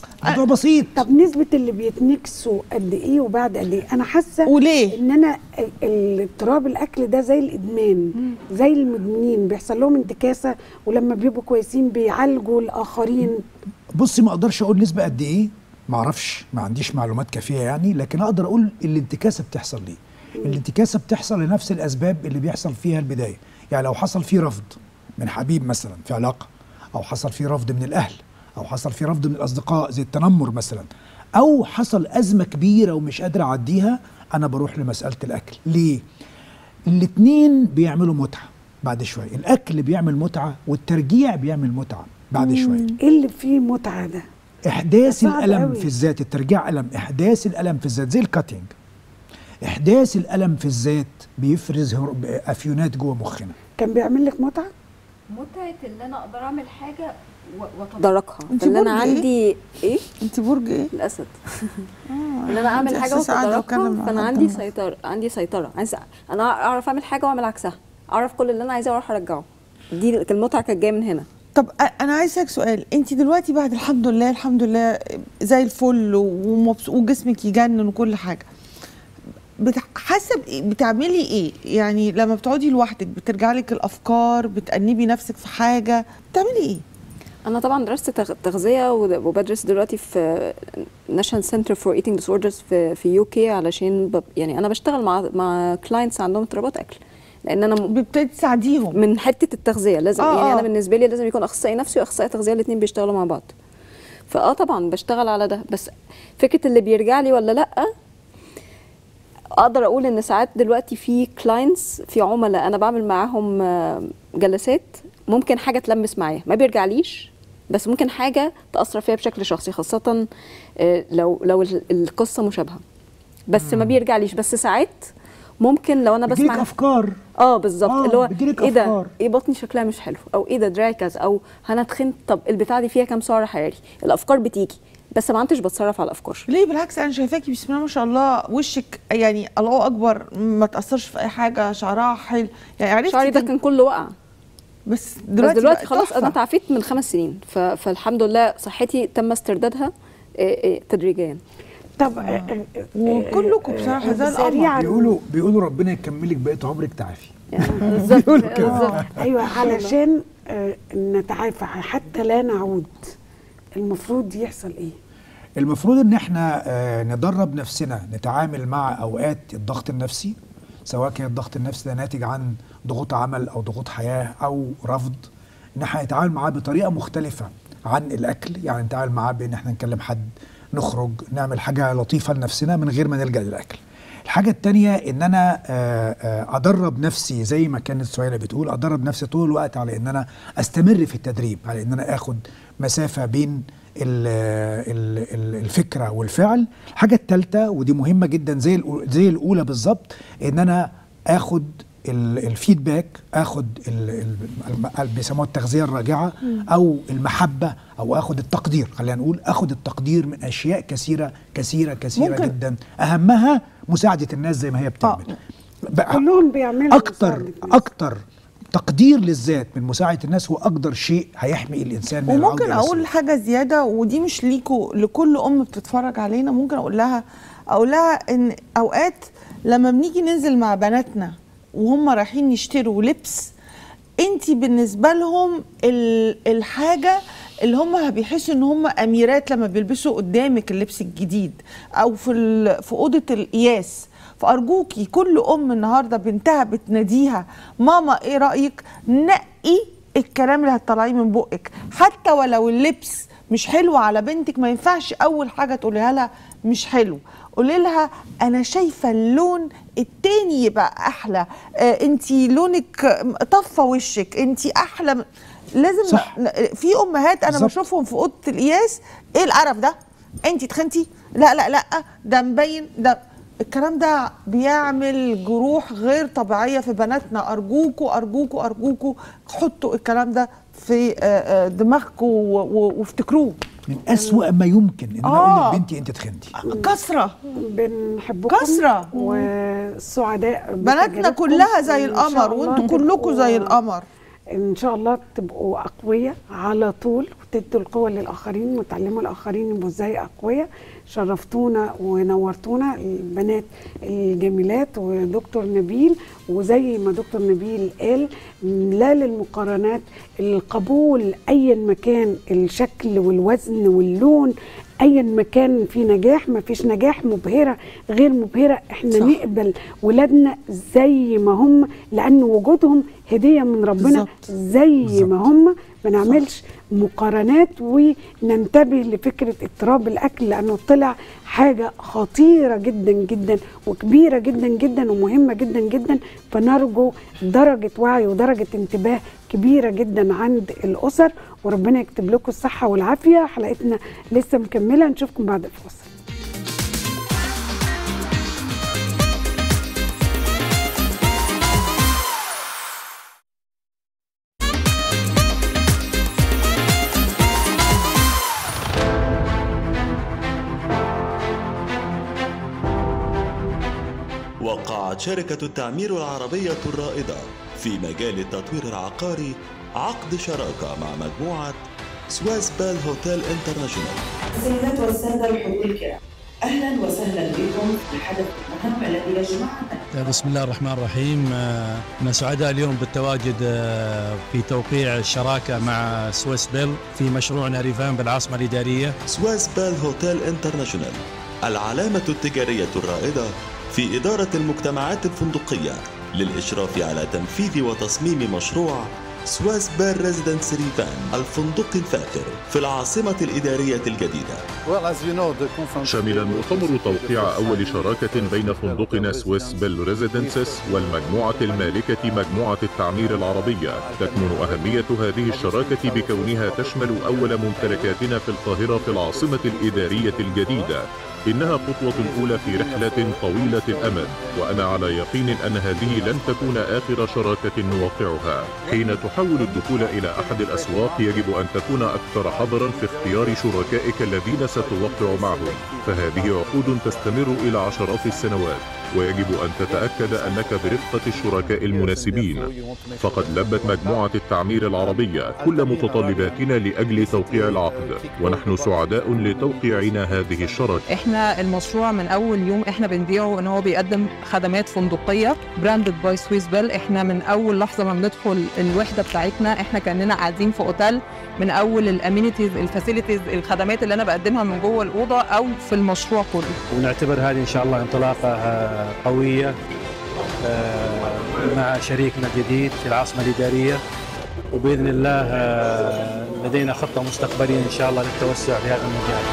موضوع بسيط طب نسبة اللي بيتنكسوا قد ايه وبعد قد ايه؟ أنا حاسة وليه؟ ان انا ال- اضطراب الاكل ده زي الادمان زي المدمنين بيحصل لهم انتكاسة ولما بيبقوا كويسين بيعالجوا الاخرين بصي ما اقدرش اقول نسبه قد ايه ما اعرفش ما عنديش معلومات كافيه يعني لكن اقدر اقول الانتكاسه بتحصل ليه الانتكاسه بتحصل لنفس الاسباب اللي بيحصل فيها البدايه يعني لو حصل فيه رفض من حبيب مثلا في علاقه او حصل فيه رفض من الاهل او حصل فيه رفض من الاصدقاء زي التنمر مثلا او حصل ازمه كبيره ومش قادر اعديها انا بروح لمساله الاكل ليه الاتنين بيعملوا متعه بعد شويه الاكل بيعمل متعه والترجيع بيعمل متعه بعد شويه ايه اللي فيه متعة ده؟ احداث صعب الالم قوي. في الذات الترجيع الم احداث الالم في الذات زي الكاتينج احداث الالم في الذات بيفرز هر- افيونات جوه مخنا كان بيعمل لك متعة؟ متعه اللي انا اقدر اعمل حاجه واتداركها انت فاللي انا برج إيه؟ عندي ايه انت برج ايه؟ الاسد ان انا اعمل عندي حاجه إحساس قاعدة أتكلم واتداركها مع فانا حد عندي مرة. سيطره عندي سيطره عايز انا اعرف اعمل حاجه واعمل عكسها اعرف كل اللي انا عايزاه واروح ارجعه دي المتعه كانت جايه من هنا طب أ- انا عايز اسالك سؤال انت دلوقتي بعد الحمد لله الحمد لله زي الفل ومبس- وجسمك يجنن وكل حاجه بت- حاسه بإيه- بتعملي ايه يعني لما بتقعدي لوحدك بترجع لك الافكار بتأنبي نفسك في حاجه بتعملي ايه انا طبعا درست تغ- تغذيه ود- وبدرس دلوقتي في ناشونال سنتر فور ايتنج ديسوردرز في في يو كي علشان بب يعني انا بشتغل مع مع كلاينتس عندهم اضطرابات اكل لان انا م- بتبتدي تساعديهم من حته التغذيه لازم آه، يعني آه. انا بالنسبه لي لازم يكون اخصائي نفسي واخصائي تغذيه الاثنين بيشتغلوا مع بعض فاه طبعا بشتغل على ده بس فكره اللي بيرجع لي ولا لا اقدر اقول ان ساعات دلوقتي في كلاينتس في عملاء انا بعمل معاهم آه، جلسات ممكن حاجه تلمس معايا ما بيرجعليش بس ممكن حاجه تاثر فيها بشكل شخصي خاصه آه، لو لو ال- القصه مشابهه بس ما بيرجعليش بس ساعات ممكن لو انا بيجيلك بسمع افكار اه بالظبط آه، اللي هو بيجيلك ايه ده أفكار. ايه بطني شكلها مش حلو او ايه ده دراعي كذا او انا تخنت طب البتاعه دي فيها كام سعر حراري الافكار بتيجي بس ما عدتش بتصرف على الافكار ليه بالعكس انا شايفاكي بسم الله ما شاء الله وشك يعني الله اكبر ما تاثرش في اي حاجه شعرها حلو يعني عرفتي شعري ده تن- كان كله وقع بس بس دلوقتي, دلوقتي بقى خلاص تحفة. انا تعافيت من خمس سنين ف... فالحمد لله صحتي تم استردادها إيه إيه تدريجيا طب آه، آه، آه، وكلكم بصراحه زي القمر سريعا بيقولوا بيقولوا ربنا يكملك بقيه عمرك تعافي بالظبط بالظبط ايوه علشان آه، نتعافى حتى لا نعود المفروض يحصل ايه؟ المفروض ان احنا آه، ندرب نفسنا نتعامل مع اوقات الضغط النفسي سواء كان الضغط النفسي ده ناتج عن ضغوط عمل او ضغوط حياه او رفض ان احنا نتعامل معاه بطريقه مختلفه عن الاكل يعني نتعامل معاه بان احنا نكلم حد نخرج نعمل حاجه لطيفه لنفسنا من غير ما نلجا للاكل الحاجة التانية ان انا آه، آه، ادرب نفسي زي ما كانت سهيلة بتقول ادرب نفسي طول الوقت على ان انا استمر في التدريب على ان انا اخد مسافة بين ال- ال- ال- الفكرة والفعل الحاجة التالتة ودي مهمة جدا زي الأو- زي الاولى بالظبط ان انا اخد ال- الفيدباك اخد ال- ال- الم- بيسموها التغذيه الراجعه او المحبه او اخد التقدير خلينا نقول اخد التقدير من اشياء كثيره كثيره كثيره ممكن- جدا اهمها مساعده الناس زي ما هي بتعمل بقى كلهم بيعملوا اكتر مساعدة الناس. اكتر تقدير للذات من مساعده الناس هو اقدر شيء هيحمي الانسان من العودة وممكن إلى اقول السلوك. حاجه زياده ودي مش ليكوا لكل ام بتتفرج علينا ممكن اقول لها اقول لها ان اوقات لما بنيجي ننزل مع بناتنا وهم رايحين يشتروا لبس انت بالنسبه لهم ال- الحاجه اللي هم بيحسوا ان هم اميرات لما بيلبسوا قدامك اللبس الجديد او في ال- في اوضه القياس فارجوكي كل ام النهارده بنتها بتناديها ماما ايه رايك نقي الكلام اللي هتطلعيه من بقك حتى ولو اللبس مش حلو على بنتك ما ينفعش اول حاجه تقوليها لها مش حلو قولي لها انا شايفه اللون التاني يبقى احلى آه انتي لونك آه، طفى وشك انتي احلى م- لازم صح. ن- في امهات انا بالظبط. بشوفهم في اوضه القياس ايه القرف ده انتي تخنتي لا لا لا ده مبين ده الكلام ده بيعمل جروح غير طبيعيه في بناتنا ارجوكوا ارجوكوا ارجوكوا حطوا الكلام ده في آه، آه، دماغكم و- و- وافتكروه من اسوأ ما يمكن ان انا آه. اقول لبنتي انت تخنتي كسره بنحبكم كسرة. والسعداء بناتنا بتجاربكم. كلها زي إن شاء القمر الله وانتوا كلكم تبقوا- زي القمر ان شاء الله تبقوا اقوياء على طول تدوا القوة للآخرين وتعلموا الآخرين يبقوا ازاي أقوياء شرفتونا ونورتونا البنات الجميلات ودكتور نبيل وزي ما دكتور نبيل قال لا للمقارنات القبول أيا مكان الشكل والوزن واللون ايا مكان في نجاح ما فيش نجاح مبهره غير مبهره احنا صح. صح. نقبل ولادنا زي ما هم لان وجودهم هديه من ربنا بالظبط. زي بالظبط. ما هم ما نعملش مقارنات وننتبه لفكره اضطراب الاكل لانه طلع حاجه خطيره جدا جدا وكبيره جدا جدا ومهمه جدا جدا فنرجو درجه وعي ودرجه انتباه كبيره جدا عند الاسر وربنا يكتب لكم الصحه والعافيه حلقتنا لسه مكمله نشوفكم بعد الفاصل وقعت شركة التعمير العربية الرائدة في مجال التطوير العقاري عقد شراكة مع مجموعة سواز بال هوتيل انترناشونال السيدات والسادة الحضور الكرام أهلا وسهلا بكم في الحدث المهم الذي يجمعنا بسم الله الرحمن الرحيم آه، أنا سعداء اليوم بالتواجد آه، في توقيع الشراكة مع سويس بيل في مشروعنا ريفان بالعاصمة الإدارية سواز بال هوتيل انترناشونال العلامة التجارية الرائدة في إدارة المجتمعات الفندقية للإشراف على تنفيذ وتصميم مشروع سواز بال ريزيدنس ريفان الفندق الفاخر في العاصمة الإدارية الجديدة شمل المؤتمر توقيع أول شراكة بين فندقنا سويس بيل ريزيدنسز والمجموعة المالكة مجموعة التعمير العربية تكمن أهمية هذه الشراكة بكونها تشمل أول ممتلكاتنا في القاهرة في العاصمة الإدارية الجديدة إنها خطوة أولى في رحلة طويلة الأمد وأنا على يقين أن هذه لن تكون آخر شراكة نوقعها حين تحاول الدخول إلى أحد الأسواق يجب أن تكون أكثر حذرا في اختيار شركائك الذين ستوقع معهم فهذه عقود تستمر إلى عشرات السنوات ويجب أن تتأكد أنك برفقة الشركاء المناسبين فقد لبت مجموعة التعمير العربية كل متطلباتنا لأجل توقيع العقد ونحن سعداء لتوقيعنا هذه الشراكة احنا المشروع من اول يوم احنا بنبيعه ان هو بيقدم خدمات فندقيه براندد باي سويس بيل احنا من اول لحظه ما بندخل الوحده بتاعتنا احنا كاننا قاعدين في اوتيل من اول الامينيتيز الفاسيلتيز الخدمات اللي انا بقدمها من جوه الاوضه او في المشروع كله ونعتبر هذه إن شاء الله انطلاقة آه، قوية آه، مع شريكنا الجديد في العاصمة الإدارية وبإذن الله آه، لدينا خطة مستقبلية إن شاء الله للتوسع في هذا المجال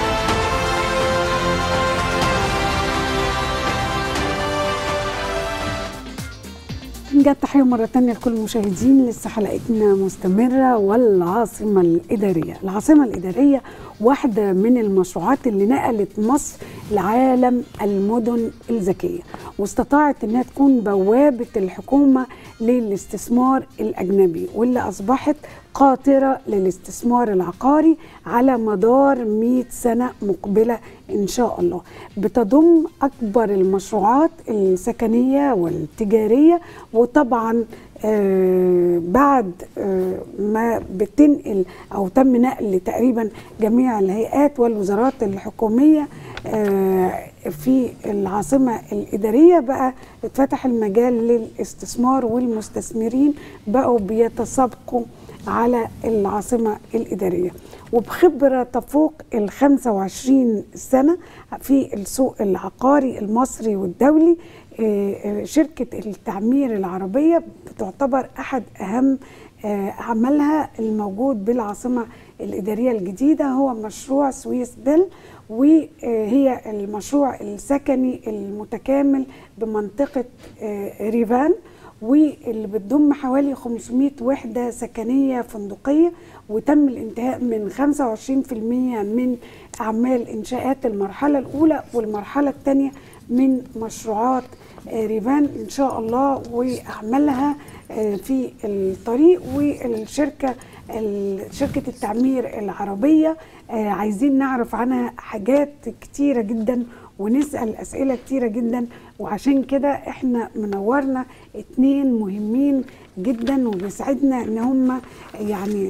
نجد تحية مرة تانية لكل المشاهدين لسه حلقتنا مستمرة والعاصمة الإدارية العاصمة الإدارية واحدة من المشروعات اللي نقلت مصر لعالم المدن الذكية واستطاعت انها تكون بوابة الحكومة للاستثمار الأجنبي واللي أصبحت قاطرة للاستثمار العقاري على مدار 100 سنة مقبلة إن شاء الله بتضم أكبر المشروعات السكنية والتجارية وطبعا آه بعد آه ما بتنقل أو تم نقل تقريبا جميع الهيئات والوزارات الحكومية آه في العاصمة الإدارية بقى اتفتح المجال للاستثمار والمستثمرين بقوا بيتسابقوا على العاصمة الإدارية وبخبرة تفوق ال 25 سنة في السوق العقاري المصري والدولي شركة التعمير العربية بتعتبر أحد أهم أعمالها الموجود بالعاصمة الإدارية الجديدة هو مشروع سويس بيل وهي المشروع السكني المتكامل بمنطقة ريفان واللي بتضم حوالي 500 وحدة سكنية فندقية وتم الانتهاء من 25% من أعمال إنشاءات المرحلة الأولى والمرحلة الثانية من مشروعات ريفان إن شاء الله وأعمالها في الطريق والشركة شركة التعمير العربية عايزين نعرف عنها حاجات كتيرة جدا ونسأل أسئلة كتيرة جدا وعشان كده احنا منورنا اتنين مهمين جدا وبيسعدنا ان هم يعني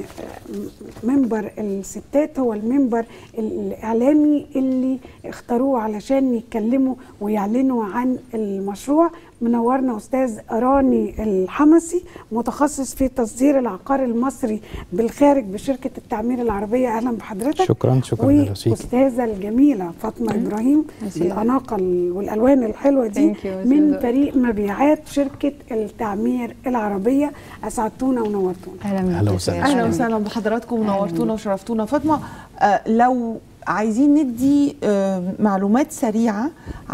آه، منبر الستات هو المنبر الاعلامي اللي اختاروه علشان يتكلموا ويعلنوا عن المشروع منورنا استاذ راني الحمسي متخصص في تصدير العقار المصري بالخارج بشركه التعمير العربيه اهلا بحضرتك شكرا شكرا لرسيك واستاذه الجميله فاطمه ابراهيم الاناقه ال- والالوان الحلوه دي Thank you, من أستاذة. فريق مبيعات شركه التعمير العربيه اسعدتونا ونورتونا اهلا أهلا وسهلا. اهلا وسهلا بحضراتكم ونورتونا وشرفتونا فاطمه آه لو عايزين ندي آه معلومات سريعه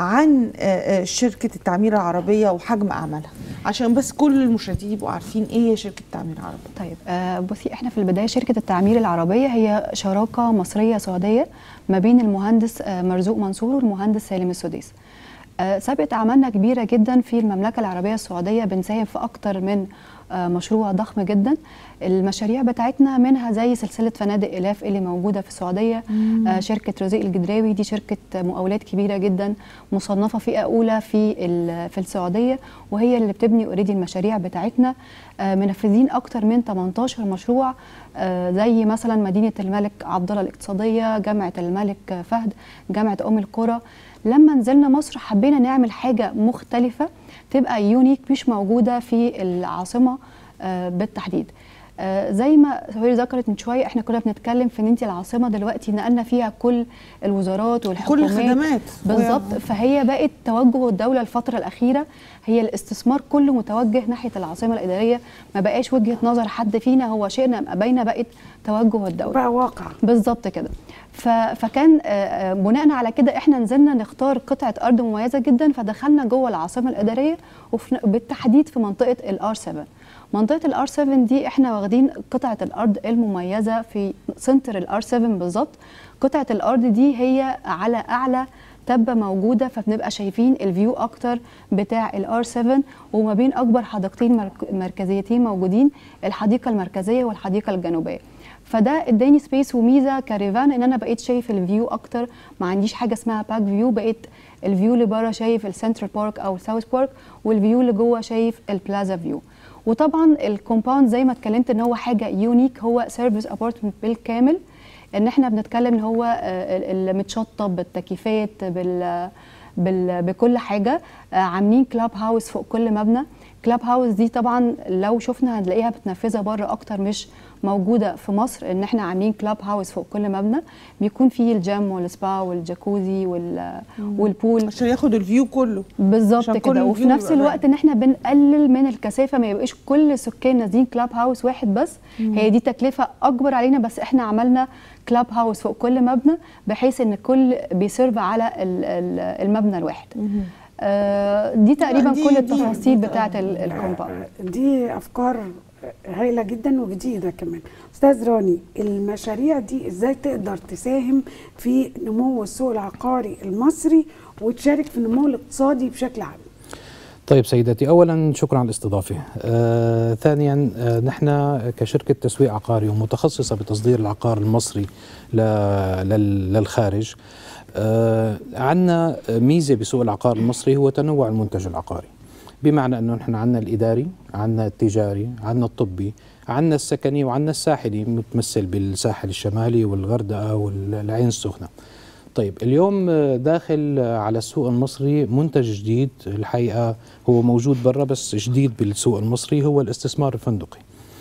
عن آه آه، شركه التعمير العربيه وحجم اعمالها عشان بس كل المشاهدين يبقوا عارفين ايه هي شركه التعمير العربيه طيب آه، بصي احنا في البدايه شركه التعمير العربيه هي شراكه مصريه سعوديه ما بين المهندس آه، مرزوق منصور والمهندس سالم السديس آه، سابقه اعمالنا كبيره جدا في المملكه العربيه السعوديه بنساهم في اكتر من آه، مشروع ضخم جدا المشاريع بتاعتنا منها زي سلسله فنادق الاف اللي موجوده في السعوديه آه، شركه رزق الجدراوي دي شركه مقاولات كبيره جدا مصنفه فئه اولى في ال- في السعوديه وهي اللي بتبني اوريدي المشاريع بتاعتنا آه، منفذين اكتر من 18 مشروع آه، زي مثلا مدينه الملك عبد الله الاقتصاديه جامعه الملك فهد جامعه ام القرى لما نزلنا مصر حبينا نعمل حاجه مختلفه تبقى يونيك مش موجوده في العاصمه آه، بالتحديد آه، زي ما سهير ذكرت من شويه احنا كنا بنتكلم في ان انت العاصمه دلوقتي نقلنا فيها كل الوزارات والحكومات الخدمات. بالظبط فهي بقت توجه الدوله الفتره الاخيره هي الاستثمار كله متوجه ناحيه العاصمه الاداريه ما بقاش وجهه نظر حد فينا هو شئنا ام ابينا بقت توجه الدوله بقى واقع بالظبط كده ف... فكان آه، آه، بناء على كده احنا نزلنا نختار قطعه ارض مميزه جدا فدخلنا جوه العاصمه الاداريه وبالتحديد في منطقه الار 7 منطقه الار 7 دي احنا واخدين قطعه الارض المميزه في سنتر الار 7 بالظبط قطعه الارض دي هي على اعلى تبة موجودة فبنبقى شايفين الفيو أكتر بتاع الار 7 وما بين أكبر حديقتين مرك- مركزيتين موجودين الحديقة المركزية والحديقة الجنوبية فده اداني سبيس وميزه كريفان ان انا بقيت شايف الفيو اكتر ما عنديش حاجه اسمها باك فيو بقيت الفيو اللي بره شايف السنترال بارك او الساوث بارك والفيو اللي جوه شايف البلازا فيو وطبعا الكومباوند زي ما اتكلمت ان هو حاجه يونيك هو سيرفيس ابارتمنت بالكامل ان احنا بنتكلم ان هو آه، ال- المتشطب بالتكييفات بال بال بكل حاجه آه، عاملين كلاب هاوس فوق كل مبنى كلاب هاوس دي طبعا لو شفنا هنلاقيها متنفذه بره اكتر مش موجوده في مصر ان احنا عاملين كلاب هاوس فوق كل مبنى بيكون فيه الجيم والسبا والجاكوزي وال والبول عشان ياخد الفيو كله بالظبط عشان كل كده وفي الفيو نفس يبقى الوقت ان احنا بنقلل من الكثافه ما يبقاش كل سكان نازلين كلاب هاوس واحد بس مم. هي دي تكلفه اكبر علينا بس احنا عملنا كلاب هاوس فوق كل مبنى بحيث ان كل بيسيرف على ال- ال- المبنى الواحد آه، دي تقريبا دي- كل دي- التفاصيل بتاعه ال- الكومباوند دي افكار هايله جدا وجديده كمان استاذ راني المشاريع دي ازاي تقدر تساهم في نمو السوق العقاري المصري وتشارك في النمو الاقتصادي بشكل عام طيب سيداتي اولا شكرا على الاستضافه آه ثانيا آه نحن كشركه تسويق عقاري ومتخصصه بتصدير العقار المصري ل- لل- للخارج آه عندنا ميزه بسوق العقار المصري هو تنوع المنتج العقاري بمعنى انه نحن عندنا الاداري عندنا التجاري عندنا الطبي عندنا السكني وعندنا الساحلي متمثل بالساحل الشمالي والغردقه والعين السخنه طيب اليوم آه، داخل آه، على السوق المصري منتج جديد الحقيقة هو موجود برا بس جديد بالسوق المصري هو الاستثمار الفندقي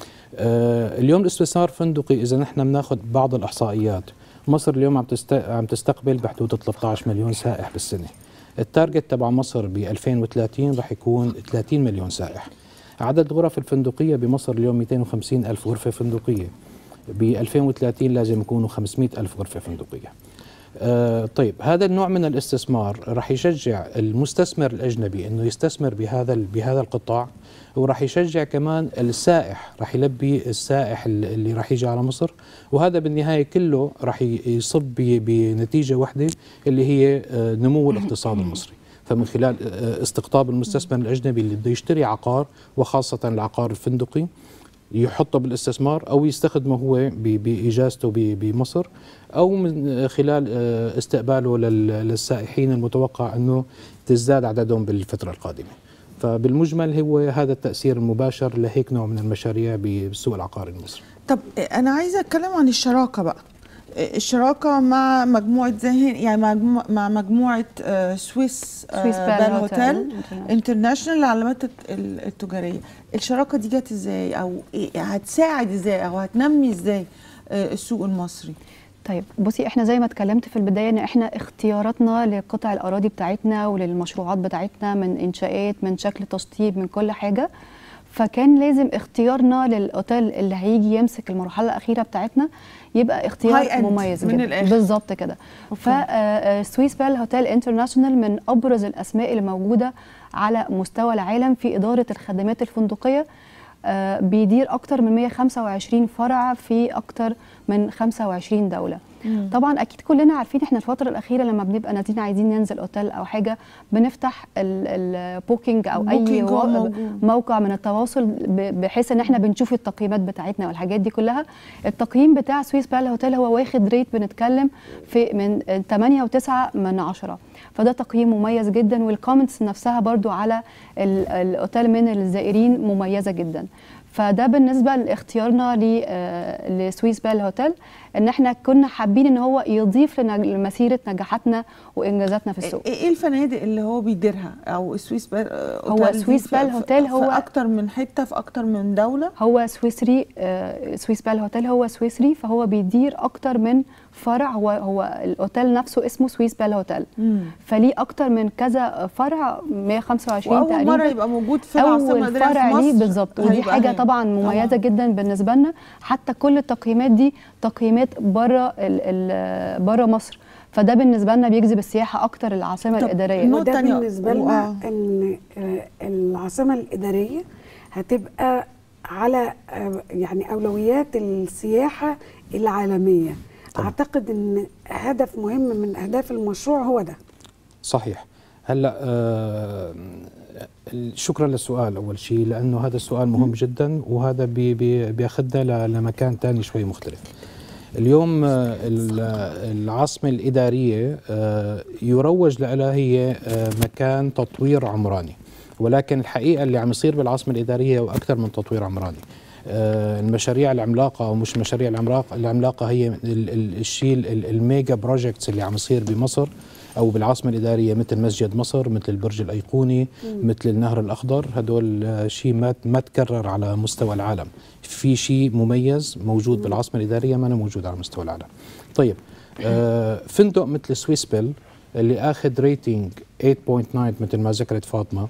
آه، اليوم الاستثمار الفندقي إذا نحن بناخذ بعض الإحصائيات مصر اليوم عم تست... عم تستقبل بحدود 13 مليون سائح بالسنة التارجت تبع مصر ب 2030 رح يكون 30 مليون سائح عدد الغرف الفندقية بمصر اليوم 250 ألف غرفة فندقية ب 2030 لازم يكونوا 500 ألف غرفة فندقية آه طيب هذا النوع من الاستثمار راح يشجع المستثمر الاجنبي انه يستثمر بهذا ال- بهذا القطاع وراح يشجع كمان السائح راح يلبي السائح ال- اللي راح يجي على مصر وهذا بالنهايه كله راح ي- يصب ب- بنتيجه واحده اللي هي آه، نمو الاقتصاد المصري فمن خلال آه، استقطاب المستثمر الاجنبي اللي بده يشتري عقار وخاصه العقار الفندقي يحطه بالاستثمار او يستخدمه هو ب- باجازته ب- بمصر او من خلال آه، استقباله لل- للسائحين المتوقع انه تزداد عددهم بالفتره القادمه. فبالمجمل هو هذا التاثير المباشر لهيك نوع من المشاريع بالسوق العقاري المصري طب انا عايزه اتكلم عن الشراكه بقى الشراكه مع مجموعه زاهن يعني مجموعة مع مجموعه آه، سويس آه، سويس بال بال هوتيل هوتيل انترناشونال للعلامات الت- ال- التجاريه الشراكه دي جت ازاي او إيه هتساعد ازاي او هتنمي ازاي آه، السوق المصري طيب بصي احنا زي ما اتكلمت في البدايه ان احنا اختياراتنا لقطع الاراضي بتاعتنا وللمشروعات بتاعتنا من انشاءات من شكل تشطيب من كل حاجه فكان لازم اختيارنا للاوتيل اللي هيجي يمسك المرحله الاخيره بتاعتنا يبقى High اختيار end مميز من جدا الآخر. بالظبط كده فسويس بال هوتيل انترناشونال من ابرز الاسماء اللي موجوده على مستوى العالم في اداره الخدمات الفندقيه آه، بيدير اكتر من 125 فرع في اكتر من 25 دوله طبعا اكيد كلنا عارفين احنا الفتره الاخيره لما بنبقى نازلين عايزين ننزل اوتيل او حاجه بنفتح البوكينج او اي Booking هو و- موجود. موقع من التواصل ب- بحيث ان احنا بنشوف التقييمات بتاعتنا والحاجات دي كلها التقييم بتاع سويس بال هوتيل هو واخد ريت بنتكلم في من 8 و9 من 10 فده تقييم مميز جدا والكومنتس نفسها برضو على ال- الاوتيل من الزائرين مميزه جدا فده بالنسبه لاختيارنا ل- آه، لسويس بال هوتيل ان احنا كنا حابين ان هو يضيف لنا- لمسيره نجاحاتنا وانجازاتنا في السوق ايه الفنادق اللي هو بيديرها او سويس بال آه، هو أوتيل دي سويس في- بال في- هوتيل في هو- اكتر من حته في اكتر من دوله هو سويسري آه، سويس بال هوتيل هو سويسري فهو بيدير اكتر من فرع هو هو الاوتيل نفسه اسمه سويس بال هوتيل فليه اكتر من كذا فرع 125 واول تقريبا مره يبقى موجود في العاصمه اول الاداريه في فرع ليه مصر بالظبط ودي هيبقى حاجه هنا. طبعا مميزه جدا بالنسبه لنا حتى كل التقييمات دي تقييمات بره بره مصر فده بالنسبه لنا بيجذب السياحه اكتر العاصمه الاداريه وده بالنسبه لنا ان آه، العاصمه الاداريه هتبقى على آه، يعني اولويات السياحه العالميه اعتقد ان هدف مهم من اهداف المشروع هو ده صحيح هلا آه شكرا للسؤال اول شيء لانه هذا السؤال مهم جدا وهذا بي بي بياخذنا ل- لمكان ثاني شوي مختلف اليوم آه، ال- العاصمه الاداريه آه، يروج لها هي آه، مكان تطوير عمراني ولكن الحقيقه اللي عم يصير بالعاصمه الاداريه هو اكثر من تطوير عمراني آه، المشاريع العملاقه او مش مشاريع العملاقه العملاقه هي ال- ال- الشيء ال- الميجا بروجكتس اللي عم يصير بمصر او بالعاصمه الاداريه مثل مسجد مصر مثل البرج الايقوني مم. مثل النهر الاخضر هدول آه، شيء ما ما تكرر على مستوى العالم في شيء مميز موجود بالعاصمه الاداريه ما موجود على مستوى العالم طيب آه فندق مثل سويس بيل اللي اخذ ريتنج 8.9 مثل ما ذكرت فاطمه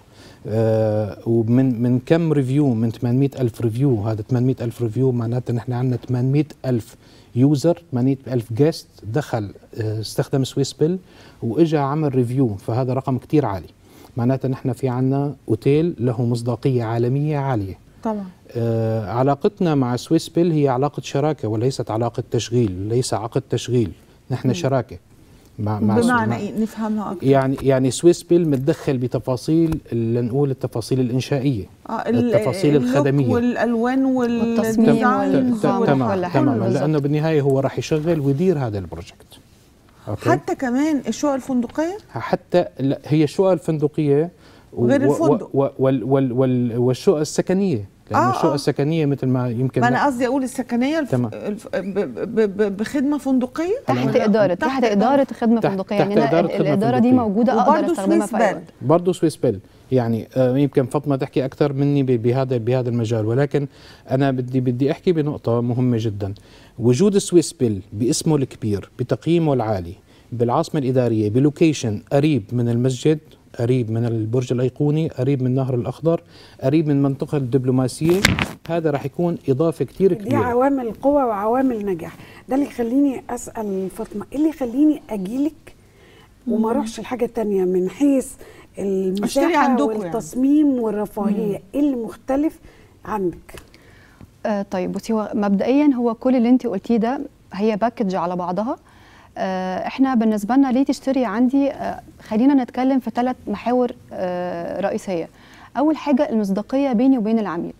آه ومن من كم ريفيو من 800 ألف ريفيو هذا 800 ألف ريفيو معناته نحن عندنا 800 ألف يوزر 800 ألف جيست دخل آه استخدم سويس بيل واجا عمل ريفيو فهذا رقم كتير عالي معناته نحن في عنا اوتيل له مصداقيه عالميه عاليه طبعا آه علاقتنا مع سويس بيل هي علاقة شراكة وليست علاقة تشغيل ليس عقد تشغيل نحن مم. شراكة مع مع بمعنى مع- ايه نفهمها اكتر يعني يعني سويس بيل متدخل بتفاصيل اللي نقول التفاصيل الإنشائية آه، ال- التفاصيل اللوك الخدمية والالوان والتصميم والديزاين ت- ت- تمام تماما بالظبط. لأنه بالنهاية هو راح يشغل ويدير هذا البروجكت أوكي حتى كمان الشقق الفندقيه حتى لا هي الشقق الفندقية و- غير و- الفندق. و- وال وال وال والشقق السكنية لأنه آه، الشقق آه. السكنية مثل ما يمكن ما انا قصدي اقول السكنيه الف... تمام. الف... ب... ب... ب... بخدمه فندقيه تحت اداره تحت اداره خدمه تحت- فندقيه تحت يعني أنا إدارة ال- خدمة الاداره دي فندقية. موجوده اقدر وبرضه استخدمها سويس في اي بال. وقت برضه سويس بيل يعني آه، يمكن فاطمه تحكي اكثر مني ب- بهذا بهذا المجال ولكن انا بدي بدي احكي بنقطه مهمه جدا وجود سويس بيل باسمه الكبير بتقييمه العالي بالعاصمه الاداريه بلوكيشن قريب من المسجد قريب من البرج الايقوني قريب من النهر الاخضر قريب من المنطقه الدبلوماسيه هذا راح يكون اضافه كثير دي كبيره عوامل قوة وعوامل نجاح ده اللي يخليني أسأل فاطمة إيه اللي يخليني أجيلك وما مم. أروحش لحاجة تانية من حيث أشتري المساحة عندكم يعني. والتصميم والرفاهية مم. إيه اللي مختلف عندك آه طيب بصي هو مبدئيا هو كل اللي انت قلتيه ده هي باكج على بعضها آه احنا بالنسبه لنا ليه تشتري عندي آه خلينا نتكلم في ثلاث محاور آه رئيسيه اول حاجه المصداقيه بيني وبين العميل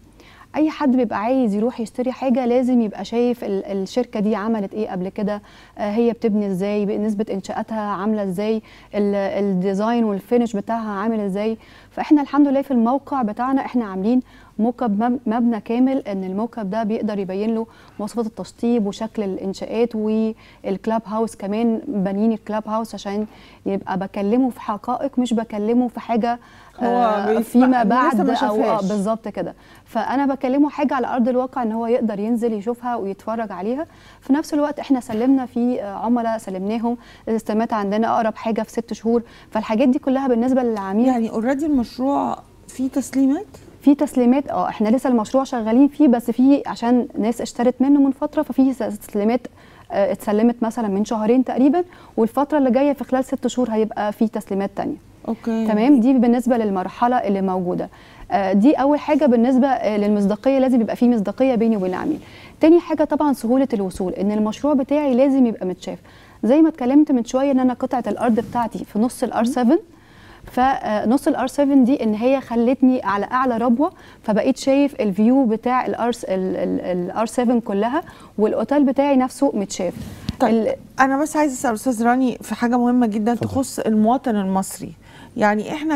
اي حد بيبقى عايز يروح يشتري حاجه لازم يبقى شايف ال- الشركه دي عملت ايه قبل كده آه، هي بتبني ازاي نسبه انشاءاتها عامله ازاي ال- الديزاين والفينش بتاعها عامل ازاي فاحنا الحمد لله في الموقع بتاعنا احنا عاملين موك اب مب- مبنى كامل ان الموك اب ده بيقدر يبين له مواصفات التشطيب وشكل الانشاءات والكلاب هاوس كمان بانيين الكلاب هاوس عشان يبقى بكلمه في حقائق مش بكلمه في حاجه هو آه، بيسمع- فيما لسه بعد ما او آه، شافهاش. بالظبط كده فانا بكلمه حاجه على ارض الواقع ان هو يقدر ينزل يشوفها ويتفرج عليها في نفس الوقت احنا سلمنا في آه، عملاء سلمناهم الاستلامات عندنا اقرب حاجه في ست شهور فالحاجات دي كلها بالنسبه للعميل يعني اوريدي المشروع فيه تسليمات في تسليمات اه احنا لسه المشروع شغالين فيه بس في عشان ناس اشترت منه من فتره ففي تسليمات آه، اتسلمت مثلا من شهرين تقريبا والفتره اللي جايه في خلال ست شهور هيبقى في تسليمات تانية اوكي تمام دي بالنسبه للمرحله اللي موجوده آه، دي اول حاجه بالنسبه آه، للمصداقيه لازم يبقى في مصداقيه بيني وبين العميل تاني حاجه طبعا سهوله الوصول ان المشروع بتاعي لازم يبقى متشاف زي ما اتكلمت من شويه ان انا قطعه الارض بتاعتي في نص الار 7 فنص الار 7 دي ان هي خلتني على اعلى ربوه فبقيت شايف الفيو بتاع الار الار 7 كلها والاوتيل بتاعي نفسه متشاف طيب انا بس عايزه اسال استاذ راني في حاجه مهمه جدا تخص المواطن المصري يعني احنا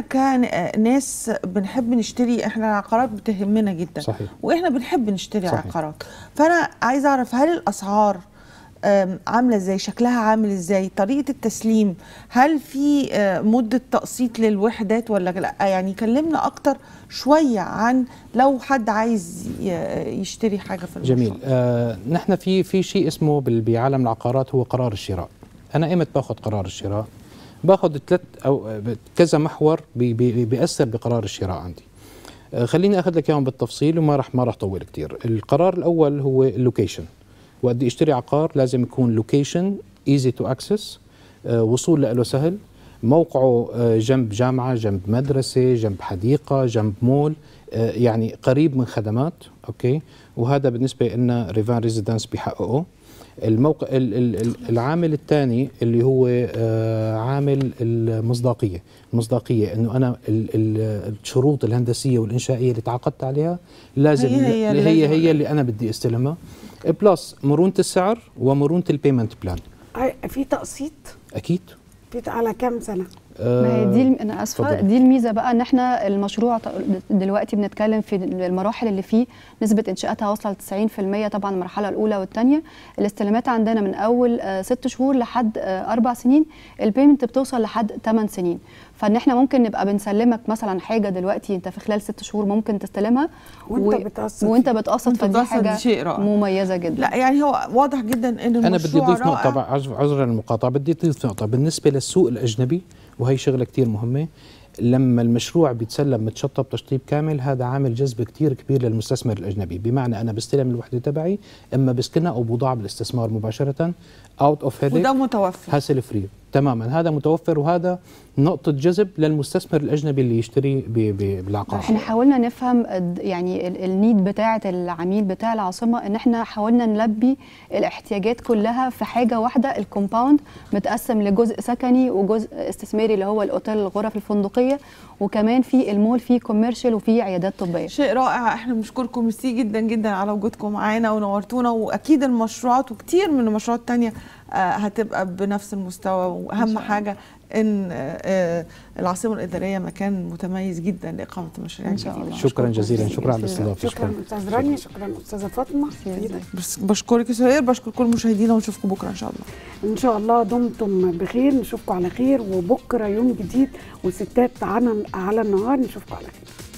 كناس بنحب نشتري احنا العقارات بتهمنا جدا صحيح. واحنا بنحب نشتري صحيح. عقارات فانا عايزه اعرف هل الاسعار آم، عامله ازاي شكلها عامل ازاي طريقه التسليم هل في آه، مده تقسيط للوحدات ولا لا يعني كلمنا اكتر شويه عن لو حد عايز ي- يشتري حاجه في المشروع جميل آه نحن في في شيء اسمه بال- بعالم العقارات هو قرار الشراء انا ايمت باخذ قرار الشراء باخذ ثلاث او آه، كذا محور بي بي بياثر بقرار الشراء عندي آه خليني اخذ لك اياهم بالتفصيل وما راح ما راح طول كثير القرار الاول هو اللوكيشن وقت اشتري عقار لازم يكون لوكيشن ايزي تو اكسس وصول له سهل موقعه آه، جنب جامعه جنب مدرسه جنب حديقه جنب مول آه، يعني قريب من خدمات اوكي وهذا بالنسبه لنا ريفان ريزيدنس بيحققه الموقع ال- ال- ال- العامل الثاني اللي هو آه، عامل المصداقيه المصداقيه انه انا ال- ال- الشروط الهندسيه والانشائيه اللي تعاقدت عليها لازم هي- هي هي لازم. هي, هي اللي انا بدي استلمها بلس مرونه السعر ومرونه البيمنت بلان أي- في تقسيط اكيد في على كام سنه ما هي دي الم- انا اسفه اتفضلي. دي الميزه بقى ان احنا المشروع ط- دلوقتي بنتكلم في المراحل اللي فيه نسبه انشاءاتها واصله ل 90% طبعا المرحله الاولى والثانيه الاستلامات عندنا من اول آه، ست شهور لحد آه، اربع سنين البيمنت بتوصل لحد 8 سنين فان احنا ممكن نبقى بنسلمك مثلا حاجه دلوقتي انت في خلال ست شهور ممكن تستلمها وانت بتقسط وانت فيه. بتقسط وانت فدي بتقسط حاجه شيء رائع. مميزه جدا لا يعني هو واضح جدا ان المشروع انا بدي اضيف رائع. نقطه بقى عذ- عذرا للمقاطعه بدي اضيف نقطه بالنسبه للسوق الاجنبي وهي شغله كتير مهمه لما المشروع بيتسلم متشطب تشطيب كامل هذا عامل جذب كتير كبير للمستثمر الاجنبي بمعنى انا بستلم الوحده تبعي اما بسكنها او بوضعها بالاستثمار مباشره اوت اوف وده متوفر هاسل فري تماما هذا متوفر وهذا نقطه جذب للمستثمر الاجنبي اللي يشتري ب- ب- بالعقار احنا حاولنا نفهم الد- يعني ال- النيد بتاعه العميل بتاع العاصمه ان احنا حاولنا نلبي الاحتياجات كلها في حاجه واحده الكومباوند متقسم لجزء سكني وجزء استثماري اللي هو الاوتيل الغرف الفندقيه وكمان في المول فيه كوميرشال وفيه عيادات طبيه شيء رائع احنا بنشكركم ميرسي جدا جدا على وجودكم معانا ونورتونا واكيد المشروعات وكتير من المشروعات التانية آه، هتبقى بنفس المستوى واهم حاجه ان آه، آه، العاصمه الاداريه مكان متميز جدا لاقامه المشاريع إن شاء الله. شكرا جزيلا شكرا على الاستضافه شكرا استاذ رانيا شكرا استاذه فاطمه بس بشكرك يا سهير بشكر كل مشاهدينا ونشوفكم بكره ان شاء الله ان شاء الله دمتم بخير نشوفكم على خير وبكره يوم جديد وستات على على النهار نشوفكم على خير